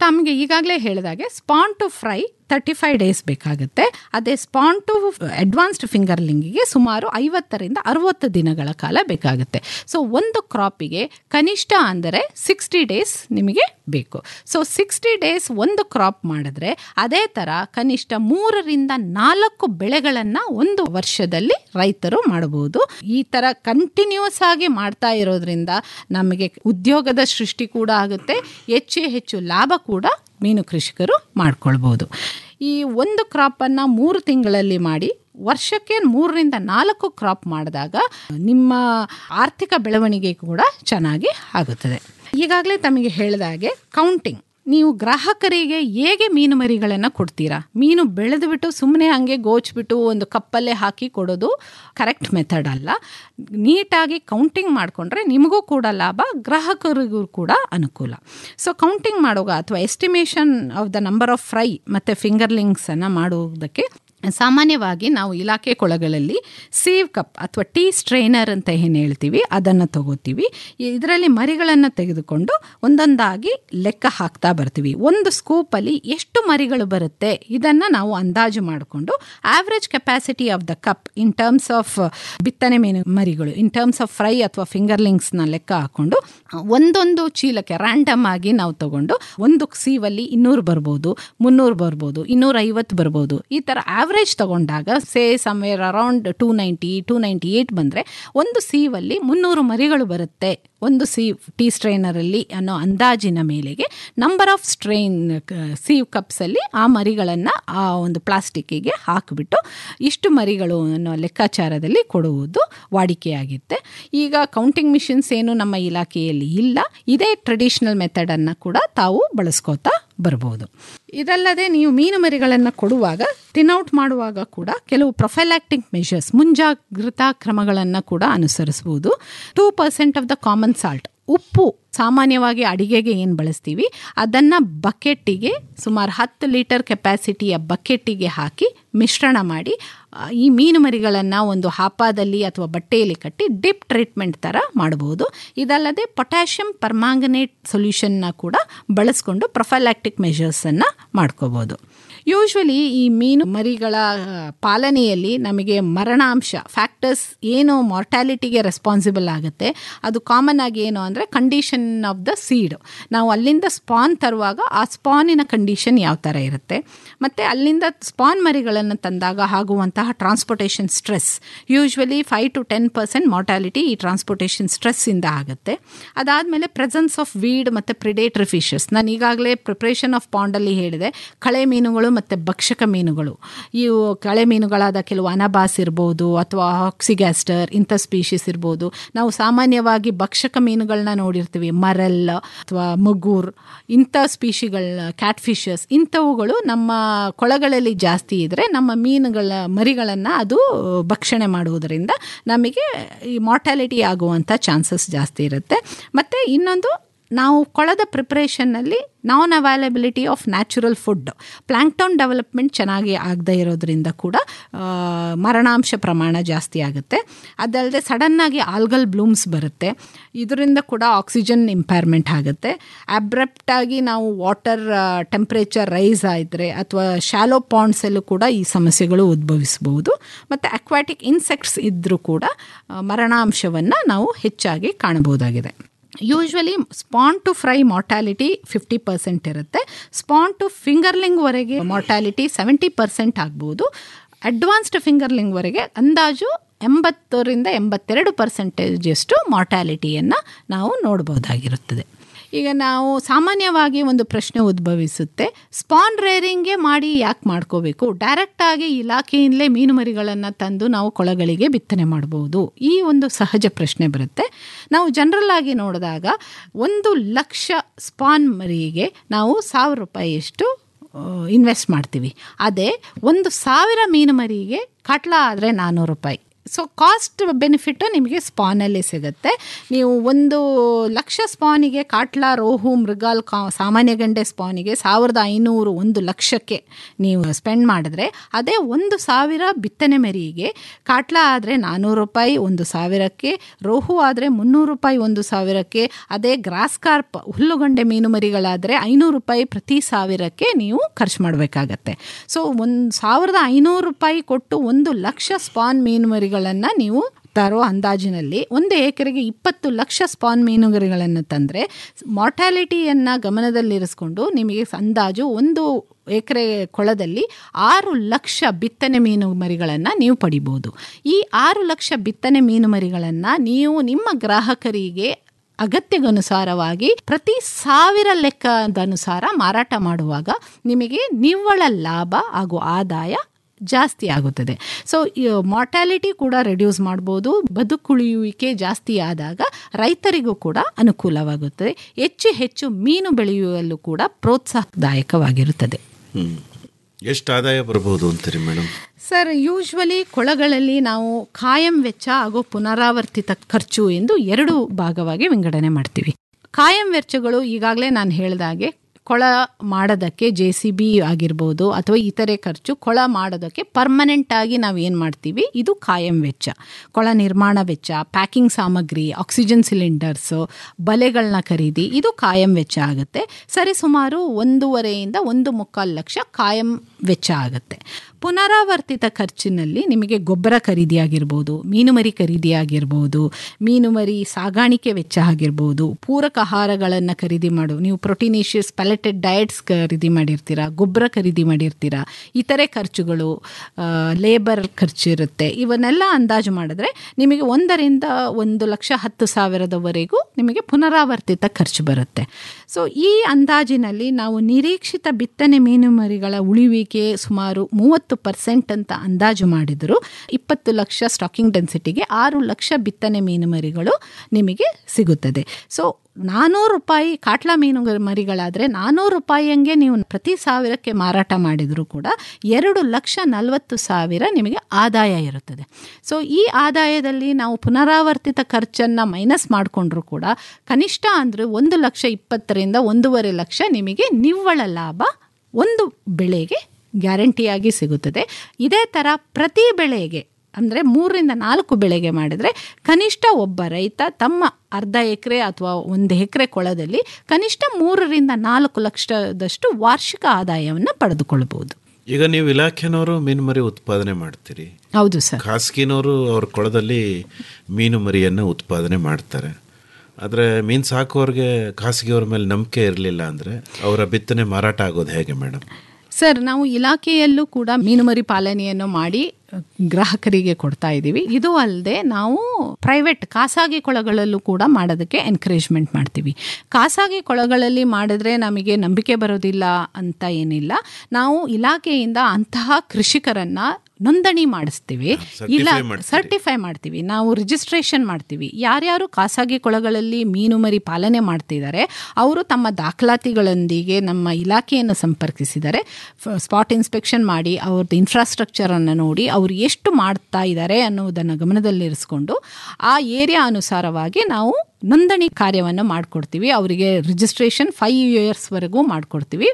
Speaker 11: ತಮಗೆ ಈಗಾಗಲೇ ಹೇಳಿದಾಗೆ spawn to fry thirty five days ಬೇಕಾಗುತ್ತೆ ಅದೇ ಸ್ಪಾನ್ ಟು ಅಡ್ವಾನ್ಸ್ಡ್ ಫಿಂಗರ್ಲಿಂಗಿಗೆ ಸುಮಾರು ಐವತ್ತರಿಂದ ಅರವತ್ತು ದಿನಗಳ ಕಾಲ ಬೇಕಾಗುತ್ತೆ ಸೊ ಒಂದು ಕ್ರಾಪಿಗೆ ಕನಿಷ್ಠ ಅಂದರೆ ಸಿಕ್ಸ್ಟಿ ಡೇಸ್ ನಿಮಗೆ ಬೇಕು ಸೊ ಸಿಕ್ಸ್ಟಿ ಡೇಸ್ ಒಂದು ಕ್ರಾಪ್ ಮಾಡಿದ್ರೆ ಅದೇ ಥರ ಕನಿಷ್ಠ ಮೂರರಿಂದ ನಾಲ್ಕು ಬೆಳೆಗಳನ್ನು ಒಂದು ವರ್ಷದಲ್ಲಿ ರೈತರು ಮಾಡಬಹುದು ಈ ಥರ ಕಂಟಿನ್ಯೂಸ್ ಆಗಿ ಮಾಡ್ತಾ ಇರೋದ್ರಿಂದ ನಮಗೆ ಉದ್ಯೋಗದ ಸೃಷ್ಟಿ ಕೂಡ ಆಗುತ್ತೆ ಹೆಚ್ಚು ಹೆಚ್ಚು ಲಾಭ ಕೂಡ ಮೀನು ಕೃಷಿಕರು ಮಾಡ್ಕೊಳ್ಬೋದು ಈ ಒಂದು ಕ್ರಾಪನ್ನು ಮೂರು ತಿಂಗಳಲ್ಲಿ ಮಾಡಿ ವರ್ಷಕ್ಕೆ ಮೂರರಿಂದ ನಾಲ್ಕು ಕ್ರಾಪ್ ಮಾಡಿದಾಗ ನಿಮ್ಮ ಆರ್ಥಿಕ ಬೆಳವಣಿಗೆ ಕೂಡ ಚೆನ್ನಾಗಿ ಆಗುತ್ತದೆ ಈಗಾಗಲೇ ತಮಗೆ ಹೇಳಿದಾಗೆ ಕೌಂಟಿಂಗ್ ನೀವು ಗ್ರಾಹಕರಿಗೆ ಹೇಗೆ ಮೀನು ಮರಿಗಳನ್ನು ಕೊಡ್ತೀರಾ ಮೀನು ಬೆಳೆದು ಬಿಟ್ಟು ಸುಮ್ಮನೆ ಹಂಗೆ ಗೋಚ್ಬಿಟ್ಟು ಒಂದು ಕಪ್ಪಲ್ಲೇ ಹಾಕಿ ಕೊಡೋದು ಕರೆಕ್ಟ್ ಮೆಥಡ್ ಅಲ್ಲ ನೀಟಾಗಿ ಕೌಂಟಿಂಗ್ ಮಾಡಿಕೊಂಡ್ರೆ ನಿಮಗೂ ಕೂಡ ಲಾಭ ಗ್ರಾಹಕರಿಗೂ ಕೂಡ ಅನುಕೂಲ ಸೊ ಕೌಂಟಿಂಗ್ ಮಾಡುವಾಗ ಅಥವಾ estimation of the number of fry ಮತ್ತು ಫಿಂಗರ್ಲಿಂಗ್ಸನ್ನು ಮಾಡುವುದಕ್ಕೆ ಸಾಮಾನ್ಯವಾಗಿ ನಾವು ಇಲಾಖೆ ಕೊಳಗಳಲ್ಲಿ ಸೇವ್ ಕಪ್ ಅಥವಾ ಟೀ ಸ್ಟ್ರೈನರ್ ಅಂತ ಏನು ಹೇಳ್ತೀವಿ ಅದನ್ನು ತಗೋತೀವಿ ಇದರಲ್ಲಿ ಮರಿಗಳನ್ನು ತೆಗೆದುಕೊಂಡು ಒಂದೊಂದಾಗಿ ಲೆಕ್ಕ ಹಾಕ್ತಾ ಬರ್ತೀವಿ ಒಂದು ಸ್ಕೂಪಲ್ಲಿ ಎಷ್ಟು ಮರಿಗಳು ಬರುತ್ತೆ ಇದನ್ನು ನಾವು ಅಂದಾಜು ಮಾಡಿಕೊಂಡು average capacity of the cup in terms of ಬಿತ್ತನೆ ಮೀನು ಮರಿಗಳು ಇನ್ ಟರ್ಮ್ಸ್ ಆಫ್ ಫ್ರೈ ಅಥವಾ ಫಿಂಗರ್ಲಿಂಗ್ಸ್ನ ಲೆಕ್ಕ ಹಾಕ್ಕೊಂಡು ಒಂದೊಂದು ಚೀಲಕ್ಕೆ ರ್ಯಾಂಡಮ್ ಆಗಿ ನಾವು ತಗೊಂಡು ಒಂದು ಸೀವಲ್ಲಿ ಇನ್ನೂರು ಬರ್ಬೋದು ಮುನ್ನೂರು ಬರ್ಬೋದು ಇನ್ನೂರ ಐವತ್ತು ಬರ್ಬೋದು ಈ ಥರ ಆವ್ರೇಜ್ ತಗೊಂಡಾಗ say somewhere around two ninety two ninety eight ಬಂದರೆ ಒಂದು ಸೀವಲ್ಲಿ ಮುನ್ನೂರು ಮರಿಗಳು ಬರುತ್ತೆ ಒಂದು ಸೀವ್ ಟೀ ಸ್ಟ್ರೈನರಲ್ಲಿ ಅನ್ನೋ ಅಂದಾಜಿನ ಮೇಲೆಗೆ ನಂಬರ್ ಆಫ್ ಸ್ಟ್ರೈನ್ ಸೀವ್ ಕಪ್ಸಲ್ಲಿ ಆ ಮರಿಗಳನ್ನು ಆ ಒಂದು ಪ್ಲಾಸ್ಟಿಕ್ಕಿಗೆ ಹಾಕಿಬಿಟ್ಟು ಇಷ್ಟು ಮರಿಗಳು ಅನ್ನೋ ಲೆಕ್ಕಾಚಾರದಲ್ಲಿ ಕೊಡುವುದು ವಾಡಿಕೆಯಾಗಿತ್ತೆ ಈಗ ಕೌಂಟಿಂಗ್ ಮಿಷಿನ್ಸ್ ಏನು ನಮ್ಮ ಇಲಾಖೆಯಲ್ಲಿ ಇಲ್ಲ ಇದೇ ಟ್ರೆಡಿಷನಲ್ ಮೆಥಡನ್ನು ಕೂಡ ತಾವು ಬಳಸ್ಕೋತಾ ಬರ್ಬೋದು ಇದಲ್ಲದೆ ನೀವು ಮೀನು ಮರಿಗಳನ್ನು ಕೊಡುವಾಗ ಟಿನ್ಔಟ್ ಮಾಡುವಾಗ ಕೂಡ ಕೆಲವು ಪ್ರೊಫೈಲಾಕ್ಟಿಕ್ ಮೆಷರ್ಸ್ ಮುಂಜಾಗ್ರತಾ ಕ್ರಮಗಳನ್ನು ಕೂಡ ಅನುಸರಿಸಬಹುದು two percent of the common salt ಉಪ್ಪು ಸಾಮಾನ್ಯವಾಗಿ ಅಡಿಗೆಗೆ ಏನು ಬಳಸ್ತೀವಿ ಅದನ್ನು ಬಕೆಟ್ಟಿಗೆ ಸುಮಾರು ಹತ್ತು ಲೀಟರ್ ಕೆಪಾಸಿಟಿಯ ಬಕೆಟ್ಟಿಗೆ ಹಾಕಿ ಮಿಶ್ರಣ ಮಾಡಿ ಈ ಮೀನು ಮರಿಗಳನ್ನು ಒಂದು ಹಾಪಾದಲ್ಲಿ ಅಥವಾ ಬಟ್ಟೆಯಲ್ಲಿ ಕಟ್ಟಿ ಡಿಪ್ ಟ್ರೀಟ್ಮೆಂಟ್ ಥರ ಮಾಡಬಹುದು ಇದಲ್ಲದೆ ಪೊಟ್ಯಾಷಿಯಂ ಪರ್ಮಾಂಗನೇಟ್ ಸೊಲ್ಯೂಷನ್ನ ಕೂಡ ಬಳಸ್ಕೊಂಡು ಪ್ರೊಫೈಲಾಕ್ಟಿಕ್ ಮೆಷರ್ಸನ್ನು ಮಾಡ್ಕೋಬೋದು ಯೂಶ್ವಲಿ ಈ ಮೀನು ಮರಿಗಳ ಪಾಲನೆಯಲ್ಲಿ ನಮಗೆ ಮರಣಾಂಶ ಫ್ಯಾಕ್ಟರ್ಸ್ ಏನು ಮಾರ್ಟ್ಯಾಲಿಟಿಗೆ ರೆಸ್ಪಾನ್ಸಿಬಲ್ ಆಗುತ್ತೆ ಅದು ಕಾಮನ್ ಆಗಿ ಏನು ಅಂದರೆ ಕಂಡೀಷನ್ ಆಫ್ ದ ಸೀಡ್ ನಾವು ಅಲ್ಲಿಂದ ಸ್ಪಾನ್ ತರುವಾಗ ಆ ಸ್ಪಾನಿನ ಕಂಡೀಷನ್ ಯಾವ ಥರ ಇರುತ್ತೆ ಮತ್ತು ಅಲ್ಲಿಂದ ಸ್ಪಾನ್ ಮರಿಗಳನ್ನು ತಂದಾಗ ಆಗುವಂತಹ transportation stress usually five to ten percent mortality ಈ ಟ್ರಾನ್ಸ್ಪೋರ್ಟೇಷನ್ ಸ್ಟ್ರೆಸ್ಸಿಂದ ಆಗುತ್ತೆ ಅದಾದಮೇಲೆ ಪ್ರೆಸೆನ್ಸ್ ಆಫ್ ವೀಡ್ ಮತ್ತು ಪ್ರಿಡೇಟ್ರಿ ಫಿಶಸ್ ನಾನು ಈಗಾಗಲೇ ಪ್ರಿಪ್ರೇಷನ್ ಆಫ್ ಪಾಂಡಲ್ಲಿ ಹೇಳಿದೆ ಕಳೆ ಮೀನುಗಳು ಮತ್ತು ಭಕ್ಷಕ ಮೀನುಗಳು ಇವು ಕಳೆ ಮೀನುಗಳಾದ ಕೆಲವು ಅನಬಾಸ್ ಇರ್ಬೋದು ಅಥವಾ ಆಕ್ಸಿಗ್ಯಾಸ್ಟರ್ ಇಂಥ ಸ್ಪೀಶೀಸ್ ಇರ್ಬೋದು ನಾವು ಸಾಮಾನ್ಯವಾಗಿ ಭಕ್ಷಕ ಮೀನುಗಳನ್ನ ನೋಡಿರ್ತೀವಿ ಮರಲ್ ಅಥವಾ ಮಗೂರ್ ಇಂಥ ಸ್ಪೀಶಿಗಳ ಕ್ಯಾಟ್ ಫಿಶಸ್ ಇಂಥವುಗಳು ನಮ್ಮ ಕೊಳಗಳಲ್ಲಿ ಜಾಸ್ತಿ ಇದ್ದರೆ ನಮ್ಮ ಮೀನುಗಳ ಮರಿಗಳನ್ನು ಅದು ಭಕ್ಷಣೆ ಮಾಡುವುದರಿಂದ ನಮಗೆ ಈ ಮಾರ್ಟಾಲಿಟಿ ಆಗುವಂಥ ಚಾನ್ಸಸ್ ಜಾಸ್ತಿ ಇರುತ್ತೆ ಮತ್ತು ಇನ್ನೊಂದು ನಾವು ಕೊಳದ ಪ್ರಿಪ್ರೇಷನ್ನಲ್ಲಿ non availability of natural food plankton development ಚೆನ್ನಾಗಿ ಆಗದೇ ಇರೋದ್ರಿಂದ ಕೂಡ ಮರಣಾಂಶ ಪ್ರಮಾಣ ಜಾಸ್ತಿ ಆಗುತ್ತೆ ಅದಲ್ಲದೆ ಸಡನ್ನಾಗಿ ಆಲ್ಗಲ್ ಬ್ಲೂಮ್ಸ್ ಬರುತ್ತೆ ಇದರಿಂದ ಕೂಡ ಆಕ್ಸಿಜನ್ ಇಂಪೈರ್ಮೆಂಟ್ ಆಗುತ್ತೆ ಅಬ್ರಪ್ಟಾಗಿ ನಾವು ವಾಟರ್ ಟೆಂಪ್ರೇಚರ್ ರೈಸ್ ಆಯಿದ್ರೆ ಅಥವಾ ಶಾಲೋ ಪಾಂಡ್ಸಲ್ಲೂ ಕೂಡ ಈ ಸಮಸ್ಯೆಗಳು ಉದ್ಭವಿಸಬಹುದು ಮತ್ತು ಅಕ್ವಾಟಿಕ್ ಇನ್ಸೆಕ್ಟ್ಸ್ ಇದ್ದರೂ ಕೂಡ ಮರಣಾಂಶವನ್ನು ನಾವು ಹೆಚ್ಚಾಗಿ ಕಾಣಬಹುದಾಗಿದೆ usually spawn to fry mortality fifty percent ಇರುತ್ತೆ ಸ್ಪಾನ್ ಟು ಫಿಂಗರ್ಲಿಂಗ್ವರೆಗೆ ಮಾರ್ಟಾಲಿಟಿ ಸೆವೆಂಟಿ ಪರ್ಸೆಂಟ್ ಆಗ್ಬೋದು ಅಡ್ವಾನ್ಸ್ಡ್ ಫಿಂಗರ್ಲಿಂಗ್ವರೆಗೆ ಅಂದಾಜು ಎಂಬತ್ತರಿಂದ ಎಂಬತ್ತೆರಡು ಪರ್ಸೆಂಟೇಜಷ್ಟು ಮಾರ್ಟಾಲಿಟಿಯನ್ನು ನಾವು ನೋಡ್ಬೋದಾಗಿರುತ್ತದೆ ಈಗ ನಾವು ಸಾಮಾನ್ಯವಾಗಿ ಒಂದು ಪ್ರಶ್ನೆ ಉದ್ಭವಿಸುತ್ತೆ ಸ್ಪಾನ್ ರೇರಿಂಗ್ಗೆ ಮಾಡಿ ಯಾಕೆ ಮಾಡ್ಕೋಬೇಕು ಡೈರೆಕ್ಟಾಗಿ ಇಲಾಖೆಯಿಂದಲೇ ಮೀನು ಮರಿಗಳನ್ನು ತಂದು ನಾವು ಕೊಳಗಳಿಗೆ ಬಿತ್ತನೆ ಮಾಡ್ಬೋದು ಈ ಒಂದು ಸಹಜ ಪ್ರಶ್ನೆ ಬರುತ್ತೆ ನಾವು ಜನರಲ್ ಆಗಿ ನೋಡಿದಾಗ ಒಂದು ಲಕ್ಷ ಸ್ಪಾನ್ ಮರಿಗೆ ನಾವು ಸಾವಿರ ರೂಪಾಯಿಯಷ್ಟು ಇನ್ವೆಸ್ಟ್ ಮಾಡ್ತೀವಿ ಅದೇ ಒಂದು ಸಾವಿರ ಮೀನು ಮರಿಗೆ ಕಟ್ಲ ಆದರೆ ನಾನ್ನೂರು ರೂಪಾಯಿ ಸೊ ಕಾಸ್ಟ್ ಬೆನಿಫಿಟ್ಟು ನಿಮಗೆ ಸ್ಪಾನಲ್ಲಿ ಸಿಗುತ್ತೆ ನೀವು ಒಂದು ಲಕ್ಷ ಸ್ಪಾನಿಗೆ ಕಾಟ್ಲಾ ರೋಹು ಮೃಗಾಲ್ ಕಾ ಸಾಮಾನ್ಯ ಗಂಡೆ ಸ್ಪಾನಿಗೆ ಸಾವಿರದ ಐನೂರು ಒಂದು ಲಕ್ಷಕ್ಕೆ ನೀವು ಸ್ಪೆಂಡ್ ಮಾಡಿದ್ರೆ ಅದೇ ಒಂದು ಸಾವಿರ ಬಿತ್ತನೆ ಮರಿಗೆ ಕಾಟ್ಲಾ ಆದರೆ ನಾನ್ನೂರು ರೂಪಾಯಿ ಒಂದು ಸಾವಿರಕ್ಕೆ ರೋಹು ಆದರೆ ಮುನ್ನೂರು ರೂಪಾಯಿ ಒಂದು ಸಾವಿರಕ್ಕೆ ಅದೇ ಗ್ರಾಸ್ ಕಾರ್ಪ್ ಹುಲ್ಲುಗಂಡೆ ಮೀನು ಮರಿಗಳಾದರೆ ಐನೂರು ರೂಪಾಯಿ ಪ್ರತಿ ಸಾವಿರಕ್ಕೆ ನೀವು ಖರ್ಚು ಮಾಡಬೇಕಾಗತ್ತೆ ಸೊ ಒಂದು ಸಾವಿರದ ಐನೂರು ರೂಪಾಯಿ ಕೊಟ್ಟು ಒಂದು ಲಕ್ಷ ಸ್ಪಾನ್ ಮೀನು ಮರಿಗಳನ್ನು ನೀವು ತರೋ ಅಂದಾಜಿನಲ್ಲಿ ಒಂದು ಎಕರೆಗೆ ಇಪ್ಪತ್ತು ಲಕ್ಷ ಸ್ಪಾನ್ ಮೀನುಗರಿಗಳನ್ನು ತಂದರೆ ಮಾರ್ಟಾಲಿಟಿಯನ್ನು ಗಮನದಲ್ಲಿರಿಸ್ಕೊಂಡು ನಿಮಗೆ ಅಂದಾಜು ಒಂದು ಎಕರೆ ಕೊಳದಲ್ಲಿ ಆರು ಲಕ್ಷ ಬಿತ್ತನೆ ಮೀನು ಮರಿಗಳನ್ನು ನೀವು ಪಡಿಬೋದು ಈ ಆರು ಲಕ್ಷ ಬಿತ್ತನೆ ಮೀನು ಮರಿಗಳನ್ನು ನೀವು ನಿಮ್ಮ ಗ್ರಾಹಕರಿಗೆ ಅಗತ್ಯಗನುಸಾರವಾಗಿ ಪ್ರತಿ ಸಾವಿರ ಲೆಕ್ಕದನುಸಾರ ಮಾರಾಟ ಮಾಡುವಾಗ ನಿಮಗೆ ನಿವ್ವಳ ಲಾಭ ಹಾಗೂ ಆದಾಯ ಜಾಸ್ತಿ ಆಗುತ್ತದೆ ಸೊ ಮಾರ್ಟಾಲಿಟಿ ಕೂಡ ರೆಡ್ಯೂಸ್ ಮಾಡ್ಬೋದು ಬದುಕುಳಿಯುವಿಕೆ ಜಾಸ್ತಿ ಆದಾಗ ರೈತರಿಗೂ ಕೂಡ ಅನುಕೂಲವಾಗುತ್ತದೆ ಹೆಚ್ಚು ಹೆಚ್ಚು ಮೀನು ಬೆಳೆಯುವಲ್ಲೂ ಕೂಡ ಪ್ರೋತ್ಸಾಹದಾಯಕವಾಗಿರುತ್ತದೆ
Speaker 10: ಹ್ಮ್ ಎಷ್ಟು ಆದಾಯ ಬರ್ಬೋದು ಅಂತೀರಿ ಮೇಡಮ್
Speaker 11: ಸರ್ ಯೂಶ್ವಲಿ ಕೊಳಗಳಲ್ಲಿ ನಾವು ಕಾಯಂ ವೆಚ್ಚ ಹಾಗೂ ಪುನರಾವರ್ತಿತ ಖರ್ಚು ಎಂದು ಎರಡು ಭಾಗವಾಗಿ ವಿಂಗಡಣೆ ಮಾಡ್ತೀವಿ ಕಾಯಂ ವೆಚ್ಚಗಳು ಈಗಾಗಲೇ ನಾನು ಹೇಳಿದಾಗೆ ಕೊಳ ಮಾಡೋದಕ್ಕೆ ಜೆ ಸಿ ಬಿ ಆಗಿರ್ಬೋದು ಅಥವಾ ಇತರೆ ಖರ್ಚು ಕೊಳ ಮಾಡೋದಕ್ಕೆ ಪರ್ಮನೆಂಟ್ ಆಗಿ ನಾವು ಏನು ಮಾಡ್ತೀವಿ ಇದು ಕಾಯಂ ವೆಚ್ಚ ಕೊಳ ನಿರ್ಮಾಣ ವೆಚ್ಚ ಪ್ಯಾಕಿಂಗ್ ಸಾಮಗ್ರಿ ಆಕ್ಸಿಜನ್ ಸಿಲಿಂಡರ್ಸು ಬಲೆಗಳನ್ನ ಖರೀದಿ ಇದು ಕಾಯಂ ವೆಚ್ಚ ಆಗುತ್ತೆ ಸರಿಸುಮಾರು ಒಂದೂವರೆಯಿಂದ ಒಂದು ಮುಕ್ಕಾಲು ಲಕ್ಷ ಕಾಯಂ ವೆಚ್ಚ ಆಗುತ್ತೆ ಪುನರಾವರ್ತಿತ ಖರ್ಚಿನಲ್ಲಿ ನಿಮಗೆ ಗೊಬ್ಬರ ಖರೀದಿ ಆಗಿರ್ಬೋದು ಮೀನುಮರಿ ಖರೀದಿ ಆಗಿರ್ಬೋದು ಮೀನುಮರಿ ಸಾಗಾಣಿಕೆ ವೆಚ್ಚ ಆಗಿರ್ಬೋದು ಪೂರಕ ಆಹಾರಗಳನ್ನು ಖರೀದಿ ಮಾಡು ನೀವು ಪ್ರೊಟೀನೇಷಿಯಸ್ ಪೆಲೆಟೆಡ್ ಡಯಟ್ಸ್ ಖರೀದಿ ಮಾಡಿರ್ತೀರಾ ಗೊಬ್ಬರ ಖರೀದಿ ಮಾಡಿರ್ತೀರಾ ಇತರೆ ಖರ್ಚುಗಳು ಲೇಬರ್ ಖರ್ಚು ಇರುತ್ತೆ ಇವನ್ನೆಲ್ಲ ಅಂದಾಜು ಮಾಡಿದ್ರೆ ನಿಮಗೆ ಒಂದರಿಂದ ಒಂದು ಲಕ್ಷ ಹತ್ತು ಸಾವಿರದವರೆಗೂ ನಿಮಗೆ ಪುನರಾವರ್ತಿತ ಖರ್ಚು ಬರುತ್ತೆ ಸೊ ಈ ಅಂದಾಜಿನಲ್ಲಿ ನಾವು ನಿರೀಕ್ಷಿತ ಬಿತ್ತನೆ ಮೀನು ಮರಿಗಳ ಉಳಿವಿಕೆ ಸುಮಾರು ಮೂವತ್ತು ಪರ್ಸೆಂಟ್ ಅಂತ ಅಂದಾಜು ಮಾಡಿದರು ಇಪ್ಪತ್ತು ಲಕ್ಷ ಸ್ಟಾಕಿಂಗ್ ಡೆನ್ಸಿಟಿಗೆ ಆರು ಲಕ್ಷ ಬಿತ್ತನೆ ಮೀನು ಮರಿಗಳು ನಿಮಗೆ ಸಿಗುತ್ತದೆ ಸೊ ನಾನ್ನೂರು ರೂಪಾಯಿ ಕಾಟ್ಲಾ ಮೀನು ಮರಿಗಳಾದರೆ ನಾನ್ನೂರು ರೂಪಾಯಿಯಂಗೆ ನೀವು ಪ್ರತಿ ಸಾವಿರಕ್ಕೆ ಮಾರಾಟ ಮಾಡಿದರೂ ಕೂಡ ಎರಡು ಲಕ್ಷ ನಲವತ್ತು ಸಾವಿರ ನಿಮಗೆ ಆದಾಯ ಇರುತ್ತದೆ ಸೊ ಈ ಆದಾಯದಲ್ಲಿ ನಾವು ಪುನರಾವರ್ತಿತ ಖರ್ಚನ್ನು ಮೈನಸ್ ಮಾಡಿಕೊಂಡ್ರೂ ಕೂಡ ಕನಿಷ್ಠ ಅಂದರೆ ಒಂದು ಲಕ್ಷ ಇಪ್ಪತ್ತರಿಂದ ಒಂದೂವರೆ ಲಕ್ಷ ನಿಮಗೆ ನಿವ್ವಳ ಲಾಭ ಒಂದು ಬೆಳೆಗೆ ಗ್ಯಾರಂಟಿಯಾಗಿ ಸಿಗುತ್ತದೆ ಇದೇ ಥರ ಪ್ರತಿ ಬೆಳೆಗೆ ಅಂದರೆ ಮೂರರಿಂದ ನಾಲ್ಕು ಬೆಳೆಗೆ ಮಾಡಿದರೆ ಕನಿಷ್ಠ ಒಬ್ಬ ರೈತ ತಮ್ಮ ಅರ್ಧ ಎಕರೆ ಅಥವಾ ಒಂದು ಎಕರೆ ಕೊಳದಲ್ಲಿ ಕನಿಷ್ಠ ಮೂರರಿಂದ ನಾಲ್ಕು ಲಕ್ಷದಷ್ಟು ವಾರ್ಷಿಕ ಆದಾಯವನ್ನು ಪಡೆದುಕೊಳ್ಬೋದು
Speaker 10: ಈಗ ನೀವು ಇಲಾಖೆನವರು ಮೀನು ಮರಿ ಉತ್ಪಾದನೆ ಮಾಡ್ತೀರಿ
Speaker 11: ಹೌದು ಸರ್
Speaker 10: ಖಾಸಗಿನವರು ಅವ್ರ ಕೊಳದಲ್ಲಿ ಮೀನು ಮರಿಯನ್ನು ಉತ್ಪಾದನೆ ಮಾಡ್ತಾರೆ ಆದರೆ ಮೀನು ಸಾಕೋರಿಗೆ ಖಾಸಗಿಯವ್ರ ಮೇಲೆ ನಂಬಿಕೆ ಇರಲಿಲ್ಲ ಅಂದರೆ ಅವರ ಬಿತ್ತನೆ ಮಾರಾಟ ಆಗೋದು ಹೇಗೆ ಮೇಡಮ್
Speaker 11: ಸರ್ ನಾವು ಇಲಾಖೆಯಲ್ಲೂ ಕೂಡ ಮೀನುಮರಿ ಪಾಲನೆಯನ್ನು ಮಾಡಿ ಗ್ರಾಹಕರಿಗೆ ಕೊಡ್ತಾ ಇದ್ದೀವಿ ಇದು ಅಲ್ಲದೆ ನಾವು ಪ್ರೈವೇಟ್ ಖಾಸಗಿ ಕೊಳಗಳಲ್ಲೂ ಕೂಡ ಮಾಡೋದಕ್ಕೆ ಎನ್ಕರೇಜ್ಮೆಂಟ್ ಮಾಡ್ತೀವಿ ಖಾಸಗಿ ಕೊಳಗಳಲ್ಲಿ ಮಾಡಿದ್ರೆ ನಮಗೆ ನಂಬಿಕೆ ಬರೋದಿಲ್ಲ ಅಂತ ಏನಿಲ್ಲ ನಾವು ಇಲಾಖೆಯಿಂದ ಅಂತಹ ಕೃಷಿಕರನ್ನ ನೋಂದಣಿ ಮಾಡಿಸ್ತೀವಿ ಇಲ್ಲ ಸರ್ಟಿಫೈ ಮಾಡ್ತೀವಿ ನಾವು ರಿಜಿಸ್ಟ್ರೇಷನ್ ಮಾಡ್ತೀವಿ ಯಾರ್ಯಾರು ಖಾಸಗಿ ಕೊಳಗಳಲ್ಲಿ ಮೀನು ಮರಿ ಪಾಲನೆ ಮಾಡ್ತಿದ್ದಾರೆ ಅವರು ತಮ್ಮ ದಾಖಲಾತಿಗಳೊಂದಿಗೆ ನಮ್ಮ ಇಲಾಖೆಯನ್ನು ಸಂಪರ್ಕಿಸಿದರೆ ಸ್ಪಾಟ್ ಇನ್ಸ್ಪೆಕ್ಷನ್ ಮಾಡಿ ಅವ್ರದ್ದು ಇನ್ಫ್ರಾಸ್ಟ್ರಕ್ಚರನ್ನು ನೋಡಿ ಅವರು ಎಷ್ಟು ಮಾಡ್ತಾ ಇದ್ದಾರೆ ಅನ್ನೋದನ್ನು ಗಮನದಲ್ಲಿರಿಸ್ಕೊಂಡು ಆ ಏರಿಯಾ ಅನುಸಾರವಾಗಿ ನಾವು ನೋಂದಣಿ ಕಾರ್ಯವನ್ನು ಮಾಡಿಕೊಡ್ತೀವಿ ಅವರಿಗೆ ರಿಜಿಸ್ಟ್ರೇಷನ್ ಫೈವ್ ಇಯರ್ಸ್ವರೆಗೂ ಮಾಡಿಕೊಡ್ತೀವಿ